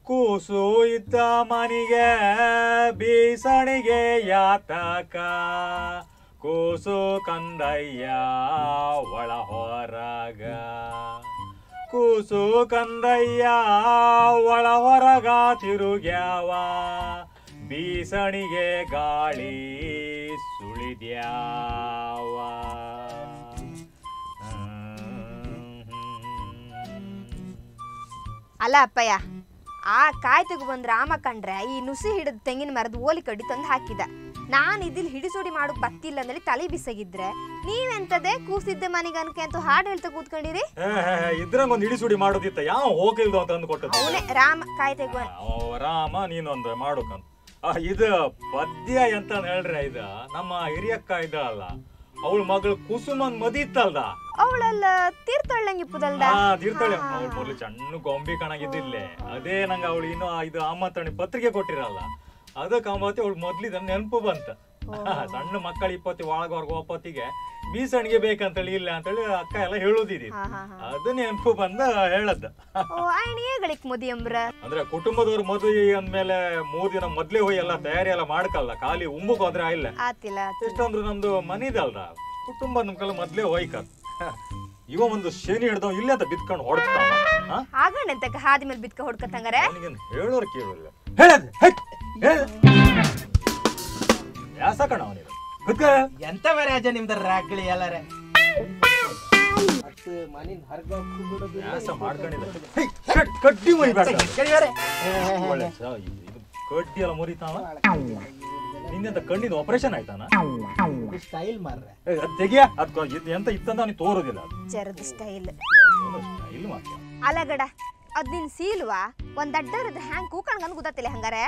ಕೂಸು ಇದ್ದ ಮನಿಗೆ ಬೀಸಣಿಗೆ ಯಾತಕ ಕೂಸು ಕಂದಯ್ಯ ಒಳ ಹೊರಗ ಕೂಸು ಕಂದಯ್ಯ ಒಳ ಹೊರಗ ತಿರುಗ್ಯಾವ ಬೀಸಣಿಗೆ ಗಾಳಿ ಸುಳಿದ್ಯಾವ ಅಲ್ಲ ಅಪ್ಪಯ್ಯ ಆ ಕಾಯಿ ತೆಗು ಬಂದ್ ರಾಮ ಕಂಡ್ರೆ ಈ ನುಸಿ ಹಿಡಿದ ತೆಂಗಿನ ಮರದ ಓಲಿ ಕಡ್ಡಿ ತಂದು ಹಾಕಿದ ನಾನು ಇದಿಲ್ ಹಿಡಿಸುಡಿ ಮಾಡೋಕ್ ಬತ್ತಿಲ್ಲ ಅಂದೇಳಿ ತಲೆ ಬಿಸಾಗಿದ್ರೆ ನೀವೆಂತದೇ ಕೂಸಿದ್ದೆ ಮನೆಗನ್ಕೆ ಅಂತ ಹಾಡು ಹೇಳ್ತಾ ಕೂತ್ಕೊಂಡಿರಿ ಇದ್ರಂಗ ಒಂದು ಇಡಿಸುಡಿ ಮಾಡೋದಿತ್ತ ಯಾವ ಹೋಗಿಲ್ದು ಅಂತ ಅಂದ್ಕೊಟ್ಟದ್ದು ಅವನೇ ರಾಮ ಕಾಯಿ ತೆಗು ಅಂತ. ಅವ ರಾಮ ನೀನೊಂದು ಮಾಡೋಕಂತ ಆ, ಇದು ಪದ್ಯ ಎಂತ ಹೇಳ್ರೆ ಇದ ನಮ್ಮ ಹಿರಿಯಕ್ಕ ಇದ್ದಾಳಲ್ಲ ಅವಳ ಮಗಳು ಕುಸುಮನ್ ಮದಿ ಇತ್ತಲ್ದ ಅವಳೆಲ್ಲ ತೀರ್ಥಳ್ಳಂಗಿಪ್ಪದಲ್ದ ಹಾ ತೀರ್ಥಳೆ ಅವಳ ಮೊದಲು ಸಣ್ಣ ಗೊಂಬಿ ಕಾಣಾಗಿದ್ದಿಲ್ಲೇ ಅದೇ ನಂಗೆ ಅವಳು ಇನ್ನು ಇದು ಅಮ್ಮತ್ತಣಿ ಪತ್ರಿಕೆ ಕೊಟ್ಟಿರಲ್ಲ ಅದಕ್ಕೆ ಅಮ್ಮತ್ತಿ ಅವಳು ಮೊದ್ಲಿದ ನೆನಪು ಬಂತ ಸಣ್ಣ ಮಕ್ಕಳ ಇಪ್ಪತ್ತಿ ಒಳಗವರ್ಗ ಒಪ್ಪತ್ತಿಗೆ ಬೀಸಣಿಗೆ ಬೇಕಂತೇಳಿ ಇಲ್ಲ ಅಂತೇಳಿ ಅಕ್ಕ ಎಲ್ಲ ಹೇಳುದಿರಿ ಹಾ ಹಾ ಹಾ ಅದು ನೆನಪು ಬಂದ ಹೇಳದ್ದ ಓ ಆಯ್ನ ಏಗಳಿಕ್ ಮುದಿ ಅಂಬ್ರ ಅಂದ್ರೆ ಕುಟುಂಬದವ್ರ ಮದುವೆ ಅಂದ್ಮೇಲೆ ಮೂರ್ ದಿನ ಮೊದ್ಲೇ ಹೋಗಿ ಎಲ್ಲ ತಯಾರಿ ಎಲ್ಲ ಮಾಡ್ಕಲ್ಲ ಖಾಲಿ ಉಂಬಕ್ ಹೋದ್ರೆ ಇಲ್ಲ ಆತಿಲ್ಲ ಆತಿಲ್ಲ. ಎಷ್ಟಂದ್ರು ನಮ್ದು ಮನಿದಲ್ದ ಕುಟುಂಬ ನಮ್ ಕಲ್ಲ ಮೊದ್ಲೇ ಹೋಯ್ಕ ಇವ ಒಂದು ಶನಿ ಹಿಡ್ದವ್ ಇಲ್ಲೇ ಅಂತ ಬಿತ್ಕೊಂಡು ಹೊಡ್ತಾನ ಹಾ ಆಗಣ್ಣ ಎಂತಕ ಹಾದಿ ಮೇಲೆ ಬಿತ್ಕ ಹೊಡ್ಕತ್ತಂಗಾರೆ ಅವನಿಗೇನು ಹೇಳೋರು ಕೇಳೋಲ್ಲ ಹೇಳದ್ ಹೇಳ ಯಾಸಕಣ ಅವನಿಗೆ ಕುತ್ಕ ಎಂತ ಮರೆ ಅಜ್ಜ ನಿಮ್ದು ರಾಗ್ಳಿ ಎಲ್ಲಾರೆ ಅಷ್ಟು ಮನಿನ್ ಹೊರಗೆ ಯಾಸ ಮಾಡ್ಕೊಂಡಿದ್ದ ಹೇ, ಕಡ್- ಕಡ್ಡಿ ಮುರಿಬೇಡ ಒಳ್ಳೆ ಸ- ಇದು ಇದು ಕಡ್ಡಿ ಎಲ್ಲ ಮುರಿತಾವ ನಿಂದೆಂತ ಕಣ್ಣಿನ ಆಪರೇಷನ್ ಆಯ್ತಾನ ಸ್ಟೈಲ್ ಮಾರ್ರೆ ಏ, ಅದ್ ತೆಗಿಯ ಅದ್ ಇದು ಎಂತ ಇತ್ತಂತ ಅವ್ನಿಗೆ ತೋರೋದಿಲ್ಲ ಅದು ಜರದ ಸ್ಟೈಲ್ ಇಲ್ಲಿ ಮಾಡ್ತೀಯ ಅಲಗಡ ಅದ್ ನಿನ್ ಸೀಲ್ವಾ ಒಂದ್ ಅಡ್ಡರದ ಹ್ಯಾಂಗ್ ಕೂಕಣ್ಗನ್ ಗೊತ್ತಿಲ್ಲ ಹಂಗಾರೆ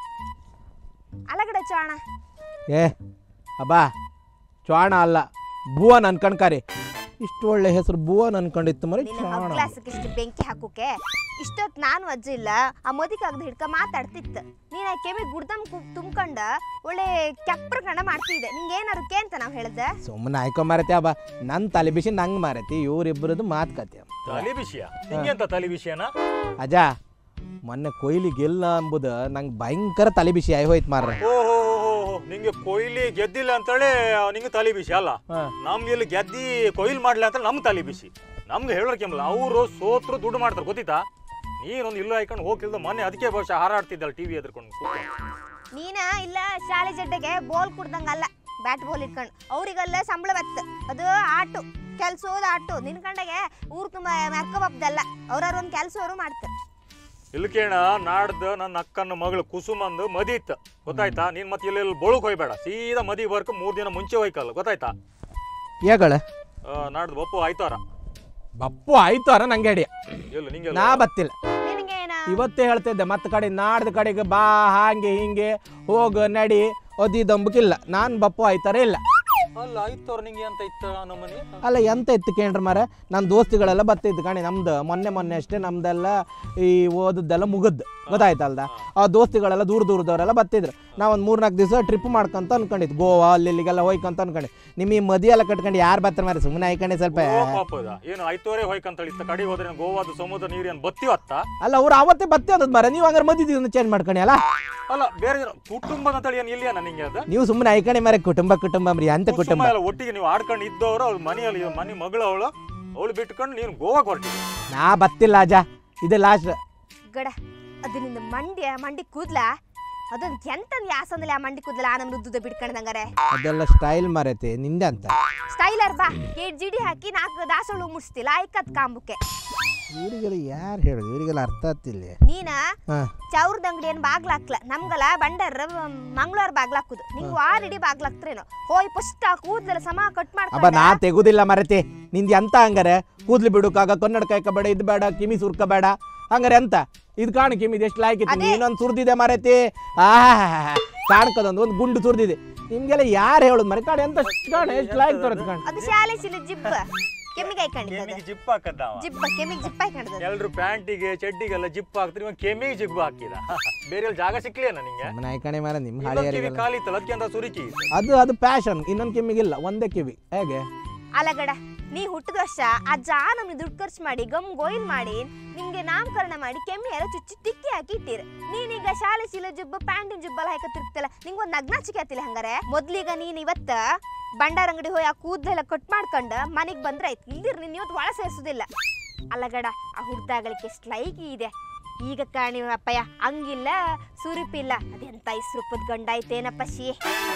ಅಲಗಡ ಚಾಣ ಏ ಅಬ್ಬಾ ಚಾಣ ಅಲ್ಲ ಭುವನ್ ಅನ್ಕಣ್ಕಾರಿ ಇಷ್ಟು ಒಳ್ಳೆ ಹೆಸರು ಭುವನ್ ಅನ್ಕೊಂಡಿತ್ತು ಮರಿ ನಿನ್ನ ಚಾಣ ಕ್ಲಾಸಕ್ಕೆ ಇಷ್ಟು ಬೆಂಕಿ ಹಾಕೋಕೆ ಇಷ್ಟೊತ್ ನಾನು ಅಜ್ಜ ಇಲ್ಲ ಆ ಮದಿಕಾಗ್ದ ಹಿಡ್ಕ ಮಾತಾಡ್ತಿತ್ತು ನೀನ್ ಆ ಕೆಮ್ಮಿ ಗುಡ್ದಮ್ ತುಂಬ್ಕೊಂಡ ಒಳ್ಳೆ ಕೆಪ್ರ ಕಣ ಮಾಡ್ತಿದ್ದೆ ನಿಂಗೆ ಏನಾರು ಕೇ ಅಂತ ನಾವ್ ಹೇಳ್ದೆ ಸುಮ್ಮನೆ ಆಯ್ಕೊ ಮಾರತಿ ಅಬ್ಬ ನನ್ನ ತಲೆ ಬಿಸಿ ನಂಗೆ ಮಾರತಿ ಇವ್ರಿಬ್ಬರದು ಮಾತುಕತೆ ತಲೆ ವಿಷಯ ನಿಂಗೆಂತ ತಲೆ ವಿಷಯನ ಅಜ್ಜ ಮೊನ್ನೆ ಕೊಯ್ಲಿ ಗೆಲ್ಲ ಎಂಬುದು ನಂಗೆ ಭಯಂಕರ ತಲೆ ಬಿಸಿ ಆಗಿ ಹೋಯ್ತು ಮಾರ್ರೆ ಓಹೋ ನಿಂಗೆ ಕೊಯ್ಲಿ ಗೆದ್ದಿಲ್ಲ ಅಂತೇಳಿ ನಿಂಗೆ ತಲೆ ಬಿಸಿ ಅಲ್ಲ ಹಾ. ನಮ್ಗೆ ಇಲ್ಲಿ ಗೆದ್ದಿ ಕೊಯ್ಲ್ ಮಾಡ್ಲಿ ಅಂತ ನಮ್ಗೆ ತಲೆ ಬಿಸಿ ನಮ್ಗೆ ಹೇಳೋರ್ ಕೆಮ್ಮಲ್ಲ ಅವರು ಸೋತ್ರು ದುಡ್ಡು ಮಾಡ್ತಾರೆ ಗೊತ್ತಿತ್ತಾ ನೀನೊಂದು ಇಲ್ಲೂ ಹಾಕೊಂಡು ಹೋಗಿಲ್ದ ಮೊನ್ನೆ ಅದಕ್ಕೆ ಬಹುಶಃ ಹಾರಾಡ್ತಿದ್ದಲ್ಲ ಟಿವಿ ಎದ್ಕೊಂಡು ನೀನ ಇಲ್ಲ ಶಾಲೆ ಜಡ್ಡೆಗೆ ಬೋಲ್ ಕುಡ್ದಂಗಲ್ಲ ಬ್ಯಾಟ್ ಬಾಲ್ ಇಟ್ಕೊಂಡು ಅವ್ರಿಗೆಲ್ಲ ಸಂಬಳ ಬತ್ತು ಅದು ಆಟು ಕೆಲ್ಸೋದು ಆಟು ನಿನ್ ಕಂಡಗೆ ಊರ್ ತುಂಬ ಮೆರ್ಕೋಬಬ್ದಲ್ಲ ಅವ್ರವ್ರ ಒಂದು ಕೆಲಸ ಅವರು ಮಾಡ್ತಾರೆ ಇಲ್ಲಿ ಕೇಳ ನಾಡ್ದು ನನ್ನ ಅಕ್ಕನ ಮಗಳು ಕುಸುಮಂದು ಮದಿ ಇತ್ತು ಗೊತ್ತಾಯ್ತಾ ನೀನ್ ಮತ್ತೆ ಇಲ್ಲಿ ಬೋಳಕ್ ಹೋಯ್ಬೇಡ ಸೀದಾ ಮದಿ ಬರ್ಕ ಮೂರ್ ದಿನ ಮುಂಚೆ ಹೋಯ್ಕಲ್ಲ ಗೊತ್ತಾಯ್ತಾ ಏಗಳ ಆ, ನಾಡ್ದು ಬಪ್ಪು ಆಯ್ತಾರ ಬಪ್ಪು ಆಯ್ತು ಅರ ನಂಗೆ ಅಡಿ ಇಲ್ಲ ನಿಂಗೆ ನಾ ಬತ್ತಿಲ್ಲ ನಿನಗೇನ ಇವತ್ತೇ ಹೇಳ್ತಿದ್ದೆ ಮತ್ತೆ ಕಡೆ ನಾಡ್ದ ಕಡೆಗೆ ಬಾ ಹಾಂಗೆ ಹಿಂಗೆ ಹೋಗು ನಡಿ ಒದಿದಂಬಕ್ಕಿಲ್ಲ ನಾನು ಬಪ್ಪು ಆಯ್ತಾರ ಇಲ್ಲ ಅಲ್ಲ ಆಯ್ತಾರ ನಿಂಗೆ ಅಂತ ಇತ್ತ ನಮ್ಮನೆ ಅಲ್ಲ ಎಂತ ಇತ್ತು ಕೇಳ್ರಿ ಮಾರ ನನ್ನ ದೋಸ್ತಿಗಳೆಲ್ಲ ಬತ್ತಿದ್ದು ಕಣಿ ನಮ್ದು ಮೊನ್ನೆ ಮೊನ್ನೆ ಅಷ್ಟೇ ನಮ್ದೆಲ್ಲ ಈ ಓದದ್ದೆಲ್ಲ ಮುಗಿದ್ದು ಗೊತ್ತಾಯ್ತಲ್ದ ಆ ದೋಸ್ತಿಗಳೆಲ್ಲ ದೂರ ದೂರದವರೆಲ್ಲ ಬತ್ತಿದ್ರು ನಾವು ಒಂದು ಮೂರ್ನಾಲ್ಕು ದಿವಸ ಟ್ರಿಪ್ ಮಾಡ್ಕೊಂತ ಅನ್ಕೊಂಡಿದ್ದು ಗೋವಾ ಅಲ್ಲಿ ಇಲ್ಲಿಗೆಲ್ಲ ಹೋಯ್ಕೊಂತ ಅನ್ಕೊಂಡು ನಿಮ್ಮ ಈ ಮದಿ ಎಲ್ಲ ಕಟ್ಕೊಂಡು ಯಾರು ಬರ್ತಾರೆ ಮಾರ ಸುಮ್ಮನೆ ಆಯ್ಕೊಂಡೆ ಸ್ವಲ್ಪ ಪಾಪದ ಏನು ಆಯ್ತೋರೆ ಹೋಯ್ಕಂತ ಇತ್ತ ಕಡೆ ಹೋದ್ರೆ ಗೋವಾದ ಸಮುದ್ರ ನೀರು ಏನು ಬತ್ತಿವತ್ತ ಅಲ್ಲ ಅವ್ರು ಅವತ್ತೇ ಬತ್ತಿ ಅದದ್ ಮಾರ ನೀವು ಹಂಗಾರೆ ಮದಿ ಚೇಂಜ್ ಮಾಡ್ಕೊಂಡಿ ಅಲ್ಲ ಅಲ್ಲ ಬೇರೆ ಜನ ಕುಟುಂಬದ ಅಂತೇಳಿ ಏನು ಇಲ್ಲಿಯನ ನಿಂಗೆ ಅದು ನೀವು ಸುಮ್ಮನೆ ಆಯ್ಕೊಂಡೆ ಮಾರ ಕುಟುಂಬ ಕುಟುಂಬ ಮರಿ ಅಂತ ಕುಟುಂಬ ಕುಟುಂಬ ಎಲ್ಲ ಒಟ್ಟಿಗೆ ನೀವು ಆಡ್ಕೊಂಡು ಇದ್ದವರು ಅವ್ಳ ಮನೆಯಲ್ಲಿ ಮನೆ ಮಗಳು ಅವಳು ಅವಳು ಬಿಟ್ಕೊಂಡು ನೀನು ಗೋವಾಗೆ ಹೊರಟಿದ್ದೆ ನಾ ಬತ್ತಿಲ್ಲ ಅಜ ಇದೆ ಲಾಸ್ಟ್ ಗಡ ಅದು ನಿಂದ ಮಂಡ್ಯ ಮಂಡಿ ಕೂದ್ಲ ಅದೊಂದು ಎಂತಂದು ಯಾಸಂದಲ್ಲಿ ಆ ಮಂಡಿ ಕೂದಲ ಆ ನಮ್ದು ಉದ್ದುದ ಬಿಟ್ಕೊಂಡಂಗಾರೆ ಅದೆಲ್ಲ ಸ್ಟೈಲ್ ಮಾರೈತಿ ನಿಂದೆ ಅಂತ ಸ್ಟೈಲರ್ ಬಾ ಏಟ್ ಜಿಡಿ ಹಾಕಿ ನಾಲ್ಕು ದಾಸೋಳು ಮುಡ್ಸ್ತಿಲ್ಲ ಐಕತ್ ಕಾಂಬಕ್ಕೆ ಇವರಿಗೆಲ್ಲ ಯಾರು ಹೇಳೋದು ಇವರಿಗೆಲ್ಲ ಅರ್ಥ ಆಗ್ತಿಲ್ಲ ನೀನ ಹಾ ಚೌರದ ಅಂಗಡಿ ಏನು ಬಾಗ್ಲಾಕ್ಲ ನಮ್ಗಲ್ಲ ಬಂಡರ್ ಮಂಗಳವಾರ ಬಾಗ್ಲಾಕುದು ನಿಂಗೆ ವಾರ ಇಡೀ ಬಾಗ್ಲಾಕ್ತ್ರೇನು ಹೋಯ್ ಪುಷ್ಟ ಕೂದ್ಲೆಲ್ಲ ಸಮ ಕಟ್ ಅಬ್ಬ ನಾ ಮಾಡ್ಕೊಂಡ ತೆಗುದಿಲ್ಲ ಮರತಿ ನಿಂದು ಎಂತ ಹಂಗಾರೆ ಕೂದ್ಲು ಬಿಡುಕಾಗ ಕನ್ನಡ ಕಾಯ್ಕ ಬೇಡ ಇದು ಬೇಡ ಕಿಮಿ ಸುರ್ಕ ಬೇಡ ಹಂಗಾರೆ ಎಂತ ಇದು ಕಾಣು ಕಿಮಿ ಎಷ್ಟು ಲಾಯ್ಕಿತ್ತು ಅದೇ. ಇನ್ನೊಂದು ಸುರ್ದಿದೆ ಮರತಿ ಆ ಕಾಣ್ಕದೊಂದು ಒಂದು ಗುಂಡು ಸುರ್ದಿದೆ ನಿಮ್ಗೆಲ್ಲ ಯಾರು ಹೇಳುದು ಮರೆ ಕಾಣ್ ಎಂತ ಕಾಣ ಎಷ್ಟು ಲಾಯ್ಕ್ ತರತ್ ಕಾಣ್ ಅದು ಶಾಲೆ ಸಿಲ ಜಿಬ್ಬ ಕೆಮ್ಮಿಗೆ ಹಾಕೊಂಡಿದ್ದದ ಕೆಮಿಗೆ ಜಿಪ್ ಹಾಕದ್ದಾವ ಜಿಬ್ಬ ಕೆಮ್ಮಿಗೆ ಜಿಪ್ಪ ಹಾಕೊಂಡಿದ್ದದ ಎಲ್ರು ಪ್ಯಾಂಟಿಗೆ ಚಡ್ಡಿಗೆಲ್ಲ ಜಿಪ್ ಹಾಕ್ತಾರೆ ಇವಾಗ ಕೆಮಿಗೆ ಜಿಪ್ ಹಾಕಿದ ಬೇರೆ ಎಲ್ಲಿ ಜಾಗ ಸಿಕ್ಲಿಯನ ನಿಂಗೆ ಮನೆ ಆಯ್ಕಣೆ ಮಾರ ನಿಮ್ಮ ಇನ್ನೊಂದ್ ಕಿವಿ ಹಳೆಯರಿಗೆಲ್ಲ ಖಾಲಿ ಇತ್ತಲ್ಲ ಅದಕ್ಕೆ ಅಂತ ಸುರುಕಿ ಅದು ಅದು ಪ್ಯಾಷನ್ ಇನ್ನೊಂದು ಕಿಮ್ಮಿಗಿಲ್ಲ ಒಂದೇ ಕಿವಿ ಹೇಗೆ ಅಲಗಡ ನೀ ಹುಟ್ಟಿದ ವರ್ಷ ಅಜ್ಜ ನಮ್ಗೆ ದುಡ್ಡು ಖರ್ಚು ಮಾಡಿ ಗಮ್ ಗೋಯಿಲ್ ಮಾಡಿ ನಿಮ್ಗೆ ನಾಮಕರಣ ಮಾಡಿ ಕೆಮ್ಮಿ ಎಲ್ಲ ಚುಚ್ಚಿ ಟಿಕ್ಕಿ ಹಾಕಿ ಇಟ್ಟಿರ ನೀನೀಗ ಶಾಲೆ ಶೀಲ ಜುಬ್ಬ ಪ್ಯಾಂಟಿನ ಜುಬ್ಬಲ್ಲ ಹಾಕತ್ತಿರ್ತಿಲ್ಲ ನಿಂಗೆ ಒಂದು ನಗ್ನಾಚಿಕೆ ಆತಿಲ್ಲ ಹಂಗಾರೆ ಮೊದ್ಲೀಗ ನೀನ್ ಇವತ್ತ ಬಂಡಾರ ಅಂಗಡಿ ಹೋಗಿ ಆ ಕೂದಲೆಲ್ಲ ಕಟ್ ಮಾಡ್ಕೊಂಡು ಮನೆಗೆ ಬಂದ್ರೆ ಆಯ್ತು ಇಲ್ದಿರ್ ನೀನ್ ಇವತ್ತು ಒಳ ಸೇರಿಸೋದಿಲ್ಲ ಅಲ್ಲಗಡ ಆ ಹುಡ್ದಾಗಳಿಗೆ ಎಷ್ಟು ಲೈಕಿ ಇದೆ ಈಗ ಕಾಣಿ ಅಪ್ಪಯ್ಯ ಹಂಗಿಲ್ಲ ಸುರುಪಿಲ್ಲ ಅದೆಂತ ಇಸ್ರುಪದ ಗಂಡ ಐತೇನಪ್ಪ ಶಿ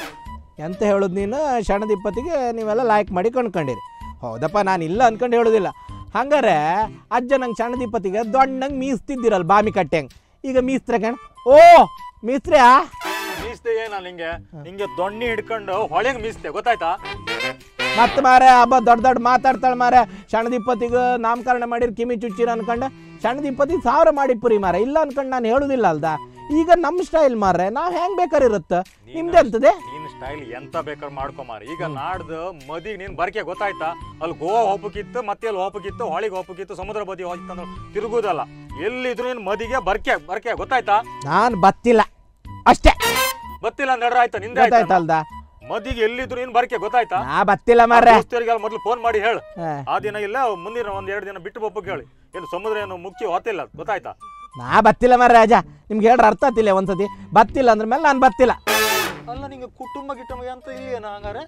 ಎಂತ ಹೇಳೋದು ನೀನು ಶಣದಿಪ್ಪತ್ತಿಗೆ ನೀವೆಲ್ಲ ಲೈಕ್ ಮಾಡಿ ಕಣ್ಕೊಂಡಿರಿ ಹೌದಪ್ಪ ನಾನು ಇಲ್ಲ ಅನ್ಕೊಂಡು ಹೇಳೋದಿಲ್ಲ ಹಂಗಾರೆ ಅಜ್ಜ ನಂಗೆ ಶಣದಿಪ್ಪತ್ತಿಗೆ ದೊಣ್ಣಂಗೆ ಮೀಸ್ತಿದ್ದಿರಲ್ಲ ಬಾಮಿ ಕಟ್ಟೆಂಗೆ ಈಗ ಮೀಸ್ತ್ರೆ ಕಣ ಓ ಮೀಸ್ತ್ರ್ಯಾ ಮೀಸ್ತೆ ಏನ ನಿಂಗೆ ನಿಂಗೆ ದೊಣ್ಣಿ ಹಿಡ್ಕೊಂಡು ಹೊಳೆಂಗ್ ಮೀಸ್ತೆ ಗೊತ್ತಾಯ್ತಾ ಮತ್ತೆ ಮಾರೆ ಹಬ್ಬ ದೊಡ್ಡ ದೊಡ್ಡ ಮಾತಾಡ್ತಾಳೆ ಮಾರೆ ಶಣದಿಪ್ಪತ್ತಿಗೆ ನಾಮಕರಣ ಮಾಡಿರ್ ಕಿಮಿ ಚುಚ್ಚಿರ ಅನ್ಕಂಡು ಶಣದಿಪ್ಪತ್ತಿಗೆ ಸಾವಿರ ಮಾಡಿಪ್ಪುರಿ ಮಾರೆ ಇಲ್ಲ ಅನ್ಕಂಡು ನಾನು ಹೇಳುದಿಲ್ಲ ಅಲ್ದ ಈಗ ನಮ್ಮ ಸ್ಟೈಲ್ ಮಾರ್ರೆ ನಾವು ಹೆಂಗ್ ಬೇಕಾದ್ರೆ ಇರುತ್ತೆ ನಿಮ್ದೆ ಅಂತದೆ ನೀನ್ ಸ್ಟೈಲ್ ಎಂತ ಬೇಕಾದ್ರೆ ಮಾಡ್ಕೊಂಮಾರ ಈಗ ನಾಡ್ದು ಮದಿಗ್ ನೀನ್ ಬರ್ಕೆ ಗೊತ್ತಾಯ್ತಾ ಅಲ್ಲಿ ಗೋವಾ ಹೋಗ್ಬೇಕಿತ್ತು ಮತ್ತೆ ಅಲ್ಲಿ ಹೋಗ್ಬೇಕಿತ್ತು ಹೊಳಿಗೆ ಹೋಗ್ಬೇಕಿತ್ತು ಸಮುದ್ರ ಬದಿ ಹೋಗಿತ್ತಂದ್ರೆ ತಿರುಗುದಲ್ಲ ಎಲ್ಲಿದ್ರು ನೀನ್ ಮದಿಗೆ ಬರ್ಕೆ ಬರ್ಕೆ ಗೊತ್ತಾಯ್ತಾ ನಾನು ಬತ್ತಿಲ್ಲ ಅಷ್ಟೇ ಗೊತ್ತಿಲ್ಲ ನಡ್ರ ಆಯ್ತಾ ನಿಂದೆ ಗೊತ್ತಾಯ್ತಾ ಆಯ್ತಾ ಅಲ್ದ ಮದಿಗೆ ಎಲ್ಲಿದ್ರು ನೀನ್ ಬರ್ಕೆ ಗೊತ್ತಾಯ್ತಾ ನಾ ಬತ್ತಿಲ್ಲ ಮಾರ್ರೆ ದೋಸ್ತಿಯರಿಗೆಲ್ಲ ಮೊದ್ಲು ಫೋನ್ ಮಾಡಿ ಹೇಳು ಹಾ. ಆ ದಿನ ಇಲ್ಲ ಮುಂದಿನ ಒಂದ್ ಎರಡು ದಿನ ಬಿಟ್ಟು ಬಪ್ಪಕ್ಕೆ ಹೇಳಿ ಏನು ಸಮುದ್ರ ಏನು ಮುಖ್ಯ ಹೊತ್ತಿಲ್ಲ ಗೊತ್ತಾಯ್ತಾ ನಾ ಬತ್ತಿಲ್ಲ ಮಾರ್ರೆ ರಾಜ ನಿಮ್ಗೆ ಹೇಳ್ರ ಅರ್ಥ ಆತಿಲ್ಲ ಒಂದ್ಸತಿ ಬತ್ತಿಲ್ಲ ಅಂದ್ರ ಮೇಲೆ ನಾನು ಬತ್ತಿಲ್ಲ ಅಲ್ಲ ನಿಂಗೆ ಕುಟುಂಬ ಗಿಟುಂಬ ಅಂತ ಇಲ್ಲ ಹಂಗಾರೆ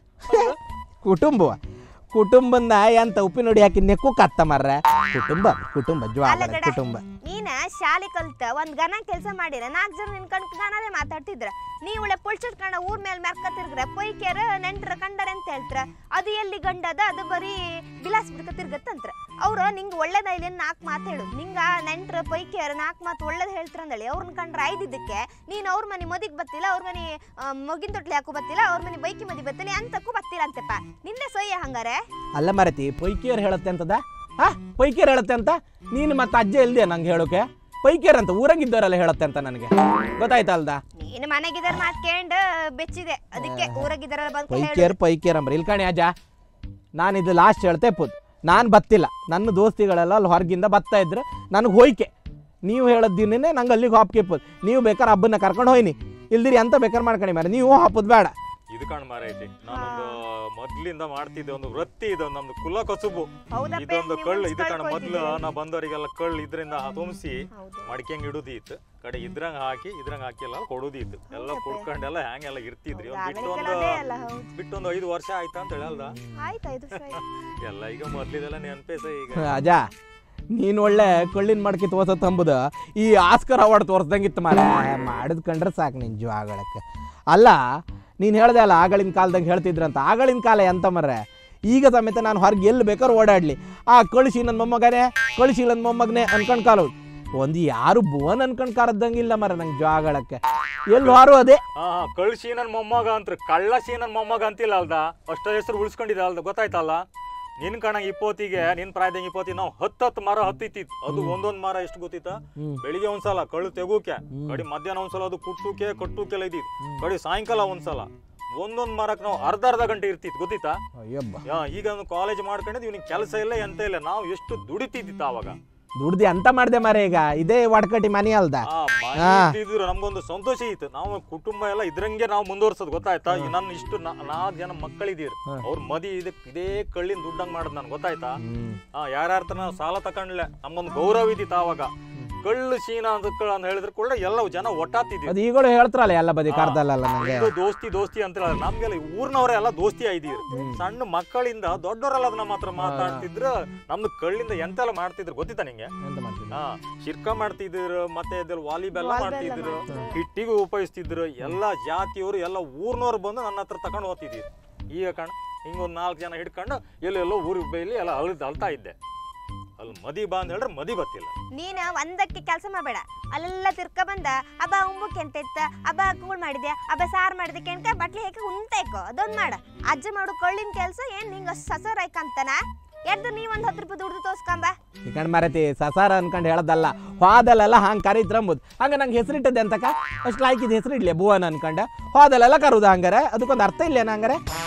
ಕುಟುಂಬ ಕುಟುಂಬನ ಎಂತ ಉಪ್ಪಿನ ನೋಡಿ ಹಾಕಿ ನೆಕ್ಕು ಕತ್ತ ಮಾರ್ರೆ ಕುಟುಂಬ ಕುಟುಂಬ ಜ್ವಾಳ ಅಲ್ಲಗಡೆ. ಕುಟುಂಬ ನೀನ ಶಾಲೆ ಕಲ್ತ ಒಂದ್ ಗನ ಕೆಲಸ ಮಾಡಿರ ನಾಲ್ಕು ಜನ ನಿನ್ ಕಣ್ ಗನದೇ ಮಾತಾಡ್ತಿದ್ರ ನೀ ಒಳ್ಳೆ ಪುಳ್ಚಟ್ ಕಣ ಊರ್ ಮೇಲೆ ಮೆರ್ಕ ತಿರ್ಗ್ರ ಪೊಯ್ಕೆರ ನೆಂಟ್ರ ಕಂಡರ ಅಂತ ಹೇಳ್ತಾರ ಅದು ಎಲ್ಲಿ ಗಂಡದ ಅದು ಬರೀ ಬಿಲಾಸ್ ಬಿಡ್ಕ ತಿರ್ಗತ್ತಂತ್ರ ಅವ್ರು ನಿಂಗೆ ಒಳ್ಳೇದ ಇಲ್ಲಿ ನಾಲ್ಕು ಮಾತು ಹೇಳು ನಿಂಗ ನೆಂಟ್ರ ಪೈಕಿಯರ ನಾಲ್ಕು ಮಾತು ಒಳ್ಳೇದು ಹೇಳ್ತಾರಂದಳಿ ಅವ್ರನ್ನ ಕಂಡ್ರೆ ಐದಿದ್ದಕ್ಕೆ ನೀನು ಅವ್ರ ಮನೆ ಮದಿಗೆ ಬತ್ತಿಲ್ಲ ಅವ್ರ ಮನೆ ಮಗಿನ ತೊಟ್ಲಿ ಹಾಕು ಬತ್ತಿಲ್ಲ ಅವ್ರ ಮನೆ ಬೈಕಿ ಮದಿ ಬತ್ತಿಲ್ಲ ಅಂತಕ್ಕೂ ಬತ್ತಿಲ್ಲ ಅಂತಪ್ಪ ನಿಂದೆ ಸೊಯ್ಯ ಹಂಗಾರೆ ಅಲ್ಲ ಮರತಿ ಪೈಕಿಯರ್ ಹೇಳುತ್ತೆ ಅಂತದ ಹಾ ಪೈಕಿಯರ್ ಹೇಳುತ್ತೆ ಅಂತ ನೀನು ಮತ್ತೆ ಅಜ್ಜ ಇಲ್ದೆ ನಂಗೆ ಹೇಳೋಕೆ ಪೈಕಿಯರ್ ಅಂತ ಊರಾಗಿದ್ದವರೆಲ್ಲ ಹೇಳುತ್ತೆ ಅಂತ ನನಗೆ ಗೊತ್ತಾಯ್ತಾ ಅಲ್ದ ನೀನು ಮನೆಗಿದ್ದಾರ ಮಾತು ಕೇಂಡ್ ಬೆಚ್ಚಿದೆ ಅದಕ್ಕೆ ಊರಾಗಿದ್ದಾರಲ್ಲ ಬಂದು ಹೇಳು ಪೈಕಿಯರ್ ಪೈಕಿಯರ್ ಅಂಬ್ರಿ ಇಲ್ಕಣಿ ಅಜ್ಜ ನಾನು ಇದು ಲಾಸ್ಟ್ ಹೇಳ್ತೆ ಪುದ್ ನಾನು ಬತ್ತಿಲ್ಲ ನನ್ನ ದೋಸ್ತಿಗಳೆಲ್ಲ ಅಲ್ಲಿ ಹೊರಗಿಂದ ಬರ್ತಾ ಇದ್ರೆ ನನಗೆ ಹೋಯ್ಕೆ ನೀವು ಹೇಳೋದ್ ದಿನನೇ ನಂಗೆ ಅಲ್ಲಿಗೆ ಹಾಪ್ಕೆ ಪುದ್ ನೀವು ಬೇಕಾದ್ರೆ ಹಬ್ಬನ ಕರ್ಕೊಂಡು ಹೋಯ್ನಿ ಇಲ್ದಿರಿ ಎಂತ ಬೇಕಾದ್ರೆ ಮಾಡ್ಕೊಳ್ಳಿ ಮಾರೆ ನೀವು ಹಾಪುದ್ ಬೇಡ ಇದು ಕಾಣ್ ಮಾರ ಐತಿ ನಾನೊಂದು ಮೊದ್ಲಿಂದ ಮಾಡ್ತಿದ್ದೆ ಒಂದು ವೃತ್ತಿ ಇದು ನಮ್ದು ಕುಲ ಕಸುಬು ಹೌದಪ್ಪ, ಇದೊಂದು ನೀವು ಕಳ್ಳು ಒಂದ್ ಇದು ಕಾಣ ಕಳ್ಳ್ ಮೊದ್ಲು ಕೊಯ್ದಿದ್ದೀರಿ. ನಾ ಬಂದವರಿಗೆಲ್ಲ ಕಳ್ಳು ಇದ್ರಿಂದ ತುಂಬಿಸಿ ಹೌದು. ಮಡಿಕೆಂಗ್ ಇಡುದಿತ್ತು ಕಡೆ ಇದ್ರಂಗ ಹಾಕಿ ಇದ್ರಂಗ ಹಾಕಿ ಎಲ್ಲ ಕೊಡುದಿತ್ತು ಎಲ್ಲ ಕುಡ್ಕೊಂಡೆಲ್ಲ ಹ್ಯಾಂಗೆಲ್ಲ ಇರ್ತಿದ್ರಿ ಒಂದ್ ಬಿಟ್ಟು ಆಮೇಲೆ ಒಂದು ಅದೇ ಅಲ್ಲ ಹೌದು ಬಿಟ್ಟು ಒಂದು ಐದು ವರ್ಷ ಆಯ್ತಾ ಅಂತ ಹೇಳಲ್ದ ಆಯ್ತು ಐದು ವರ್ಷ ಆಯ್ತು. ಎಲ್ಲ ಈಗ ಮೊದ್ಲಿದೆಲ್ಲ ನೆನ್ಪೇಸ ಈಗ ಅಜ್ಜ ನೀನು ಒಳ್ಳೆ ಕೊಳ್ಳಿನ ಮಡ್ಕಿ ತೋರ್ಸತ್ ಅಂಬುದು ಈ ಆಸ್ಕರ್ ಅವಾರ್ಡ್ ತೋರ್ಸ್ದಂಗಿತ್ತು ಮಾರ ಮಾಡಿದ್ ಕಂಡ್ರೆ ಸಾಕು ನಿನ್ ಜೀವಾಗಳಕ್ಕೆ ಅಲ್ಲ ನೀನು ಹೇಳ್ದೆ ಅಲ್ಲ ಆಗಳಿನ ಕಾಲದಾಗ ಹೇಳ್ತಿದ್ರಂತ ಆಗಳಿನ ಕಾಲ ಎಂತ ಮರ್ರೆ ಈಗ ಸಮೇತ ನಾನು ಹೊರಗೆ ಎಲ್ಲಿ ಬೇಕಾದ್ರೂ ಓಡಾಡ್ಲಿ ಆ ಕಳಿಸಿ ನನ್ನ ಮೊಮ್ಮಗನೇ ಕಳಿಸಿ ನನ್ನ ಮೊಮ್ಮಗನೇ ಅನ್ಕೊಂಡ್ ಕಾಲ ಒಂದು ಯಾರು ಬೋನ್ ಅನ್ಕೊಂಡ್ ಕಾರದ್ದಂಗಿಲ್ಲ ಮರ ನಂಗೆ ಜೋಗಳಕ್ಕೆ ಎಲ್ಲಿ ಹಾರು ಅದೇ ಹಾ ಹಾ ಕಳ್ಸಿ ನನ್ ಮೊಮ್ಮಗ ಅಂತ ಕಳ್ಳಸಿ ನನ್ ಮೊಮ್ಮಗ ಅಂತಿಲ್ಲ ಅಲ್ದ ಅಷ್ಟ ಹೆಸರು ಉಳಿಸ್ಕೊಂಡಿದೆ ಅಲ್ದ ಗೊತ್ತಾಯ್ತಲ್ಲ ನಿನ್ ಕಣಂಗ್ ಇಪ್ಪತ್ತಿಗೆ ನಿನ್ ಪ್ರಾಯದಂಗ ಇಪ್ಪತ್ತಿ ನಾವು ಹತ್ತು ಹತ್ತು ಮರ ಹತ್ತಿತ್ತಿತ್ತು ಅದು ಒಂದೊಂದ್ ಮರ ಎಷ್ಟು ಗೊತ್ತಿತ್ತ ಹ್ಮ್. ಬೆಳಿಗ್ಗೆ ಒಂದ್ಸಲ ಕಳ್ಳು ತೆಗೋಕೆ ಕಡಿ ಮಧ್ಯಾಹ್ನ ಒಂದ್ಸಲ ಅದು ಕುಟ್ಟುಕೆ ಕಟ್ಟುಕೆಲ್ಲ ಇದ್ದಿತ್ತು ಕಡಿ ಸಾಯಂಕಾಲ ಒಂದ್ಸಲ ಒಂದೊಂದ್ ಮರಕ್ ನಾವು ಅರ್ಧ ಅರ್ಧ ಗಂಟೆ ಇರ್ತಿತ್ತು ಗೊತ್ತಿತ್ತಾ ಅಯ್ಯಬ್ಬ ಯಾ, ಈಗ ಒಂದು ಕಾಲೇಜ್ ಮಾಡ್ಕೊಂಡಿದ್ದು ಇವ್ನಿಗೆ ಕೆಲಸ ಇಲ್ಲ ಎಂತ ಇಲ್ಲ ನಾವು ಎಷ್ಟು ದುಡಿತಿದ್ದಿತ್ತ ಅವಾಗ ದುಡ್ದು ಅಂತ ಮಾಡ್ದೆ ಮಾರೆ ಈಗ ಇದೇ ಒಡ್ಕಟಿ ಮನೆ ಅಲ್ದ ಆ ಮನೆ ಹಾ. ಇದ್ದಿದ್ರು ನಮ್ಗೊಂದು ಸಂತೋಷ ಇತ್ತು ನಾವು ಕುಟುಂಬ ಎಲ್ಲ ಇದ್ರಂಗೆ ನಾವು ಮುಂದುವರ್ಸೋದು ಗೊತ್ತಾಯ್ತಾ ಈ ನನ್ನ ಇಷ್ಟು ನಾಲ್ಕು ಜನ ಮಕ್ಕಳಿದ್ದೀರಿ ಹಾ. ಅವ್ರ ಮದಿ ಇದಕ್ ಇದೇ ಕಳ್ಳಿನ ದುಡ್ಡಂಗ್ ಮಾಡದ್ ನನ್ ಗೊತ್ತಾಯ್ತಾ ಹ್ಮ್ ಹಾ ಯಾರ್ಯಾರ ನಾವು ಸಾಲ ತಕೊಂಡ್ಲೆ ನಮ್ಗೊಂದು ಗೌರವ ಇದ್ದಿತ್ತು ಆವಾಗ ಕಳ್ಳು ಶೀನ ಅಂತ ಅಂತ ಹೇಳಿದ್ರು ಕೂಡ ಎಲ್ಲ ಜನ ಒಟ್ಟಾತಿದ್ವಿ ಅದು ಈಗಳು ಹೇಳ್ತಾರಲ್ಲ ಎಲ್ಲ ಬದಿ ಕರ್ದಲ್ಲ ನಂಗೆ ಇದು ದೋಸ್ತಿ ದೋಸ್ತಿ ಅಂತ ಹೇಳಿ ನಮ್ಗೆಲ್ಲ ಊರ್ನವರೇ ಎಲ್ಲ ದೋಸ್ತಿ ಆಯ್ದಿರು ಸಣ್ಣ ಮಕ್ಕಳಿಂದ ದೊಡ್ಡವರೆಲ್ಲ ನಮ್ಮ ಹತ್ರ ಮಾತಾಡ್ತಿದ್ರು ನಮ್ದು ಕಳ್ಳಿಂದ ಎಂತೆಲ್ಲ ಮಾಡ್ತಿದ್ರು ಗೊತ್ತಿತ್ತಾ ನಿಂಗೆ ಎಂತ ಮಾಡ್ತೀನಿ ಹಾ ಶಿರ್ಕ ಮಾಡ್ತಿದ್ರು ಮತ್ತೆ ಇದ್ರಲ್ಲಿ ವಾಲಿಬಾಲ್ ವಾಲಿಬಾಲ್ ಮಾಡ್ತಿದ್ರು ಮಾಡ್ತಿದ್ರು. ಹಿಟ್ಟಿಗೂ ಉಪಯೋಗಿಸ್ತಿದ್ರು ಎಲ್ಲ ಜಾತಿಯವರು ಎಲ್ಲ ಊರ್ನವ್ರು ಬಂದು ನನ್ನ ಹತ್ರ ತಗೊಂಡು ಹೋಗ್ತಿದ್ರು ಈಗ ಕಣ ಹಿಂಗೊಂದು ನಾಲ್ಕು ಜನ ಹಿಡ್ಕೊಂಡು ಎಲ್ಲೆಲ್ಲೋ ಊರಿಗೆ ಬೈಲಿ ಎಲ್ಲ ಅಲ್ದ ಅಲ್ತಾ ಇದ್ದೆ ಅಲ್ಲಿ ಮದಿ ಬಾ ಅಂತ ಹೇಳಿದ್ರೆ ಮದಿ ಬತ್ತಿಲ್ಲ ನೀನ ಒಂದಕ್ಕೆ ಕೆಲಸ ಮಾಡಬೇಡ ಅಲ್ಲೆಲ್ಲ ತಿರ್ಕ ಬಂದ ಅಬ್ಬ ಉಂಬಕ್ಕೆ ಎಂತ ಇತ್ತ ಅಬ್ಬ ಕೂಳ್ ಮಾಡಿದೆ ಅಬ್ಬ ಸಾರು ಮಾಡಿದೆ ಕೆಣ್ಕ ಬಟ್ಲಿ ಹಾಕಿ ಉಂತಾಯ್ಕೋ ಅದೊಂದು ಮಾಡ ಅಜ್ಜ ಮಾಡು ಕೊಳ್ಳಿನ ಕೆಲಸ ಏನ್ ನಿಂಗ ಸಸರ್ ಆಯ್ಕಂತನ ಎದ್ದು ನೀ ಒಂದ್ ಹತ್ತು ರೂಪಾಯಿ ದುಡ್ದು ತೋರ್ಸ್ಕೊಂಬ ಈ ಕಣ್ ಮರತಿ ಸಸಾರ ಅನ್ಕೊಂಡು ಹೇಳದಲ್ಲ ಹೋದಲ್ಲೆಲ್ಲ ಹಂಗೆ ಕರೀತ್ರಂಬುದು ಹಂಗೆ ನಂಗೆ ಹೆಸರಿಟ್ಟದೆ ಅಂತಕ ಅಷ್ಟು ಲಾಯ್ಕಿದ ಹೆಸರು ಇಡ್ಲಿ ಭುವನ್ ಅನ್ಕೊಂಡೆ ಹೋದಲ್ಲೆಲ್ಲ ಕರುದು ಹಂಗಾರೆ ಅದಕ್ಕೊಂದು ಅರ್ಥ ಇಲ್ಲೇನ ಹಂಗಾರೆ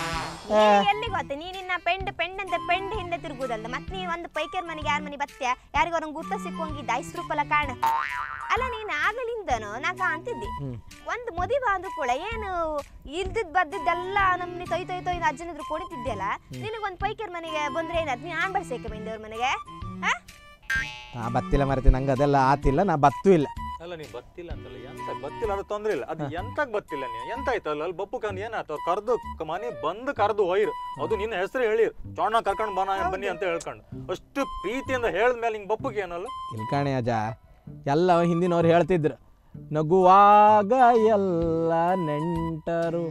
ಎಲ್ಲಿ ಗೊತ್ತ ನೀ ನಿನ್ನ ಪೆಂಡ್ ಪೆಂಡ್ ಅಂತ ಪೆಂಡ್ ಹಿಂದೆ ತಿರುಗುದಲ್ದ ಮತ್ ನೀ ಒಂದು ಪೈಕರ್ ಮನೆಗೆ ಯಾರ ಮನೆ ಬತ್ತ್ಯಾ ಯಾರಿಗ ಅವ್ರಂಗ್ ಗುರ್ತ ಸಿಕ್ಕೋಂಗಿದ್ದ ಐಸ್ ರೂಪಲ್ಲ ಕಾಣ ಅಲ್ಲ ನೀನ್ ಆಗಲಿಂದನು ನಾ ಕಾಣ್ತಿದ್ದಿ ಹ್ಮ್. ಒಂದ್ ಮದುವೆ ಅಂದ್ರು ಕೂಡ ಏನು ಇಲ್ದಿದ್ ಬದ್ದಿದ್ದೆಲ್ಲ ನಮ್ನಿ ತೊಯ್ ತೊಯ್ ತೊಯ್ ಅಜ್ಜನ ಎದುರು ಕುಣಿತಿದ್ಯಲ್ಲ ನಿನಗೊಂದ್ ಪೈಕರ್ ಮನೆಗೆ ಬಂದ್ರೆ ಏನಾದ್ ನೀ ಆನ್ ಬಡ್ಸೇಕೆ ಬಂದೇವ್ರ ಮನೆಗೆ ಆ? ನಾ ಬತ್ತಿಲ್ಲ ಮರತಿ ನಂಗೆ ಅದೆಲ್ಲ ಆತಿಲ್ಲ ನಾ ಬತ್ತೂ ಇಲ್ಲ ಅಲ್ಲ ನೀ ಬತ್ತಿಲ್ಲ ಅಂತಲ್ಲ ಎಂತ ಬತ್ತಿಲ್ಲ ಅದು ತೊಂದ್ರೆ ಇಲ್ಲ ಅದು ಎಂತಕ್ ಬತ್ತಿಲ್ಲ ನೀ ಎಂತ ಆಯ್ತಲ್ಲ ಅಲ್ಲಿ ಬಪ್ಪು ಕಂದ್ ಏನಾಯ್ತು ಕರ್ದು ಮನೆ ಬಂದು ಕರ್ದು ಒಯ್ರು ಅದು ನಿನ್ನ ಹೆಸರು ಹೇಳಿರ್ ಚೋಣ ಕರ್ಕೊಂಡು ಬನ ಬನ್ನಿ ಅಂತ ಹೇಳ್ಕೊಂಡು ಅಷ್ಟು ಪ್ರೀತಿಯಿಂದ ಹೇಳಿದ್ಮೇಲೆ ನಿಂಗೆ ಬಪ್ಪುಗೆ ಏನಲ್ಲ ಇಲ್ಲಿ ಕಾಣೆ ಅಜ್ಜ ಎಲ್ಲ ಹಿಂದಿನವ್ರು ಹೇಳ್ತಿದ್ರು ನಗುವಾಗ ಎಲ್ಲ ನೆಂಟರು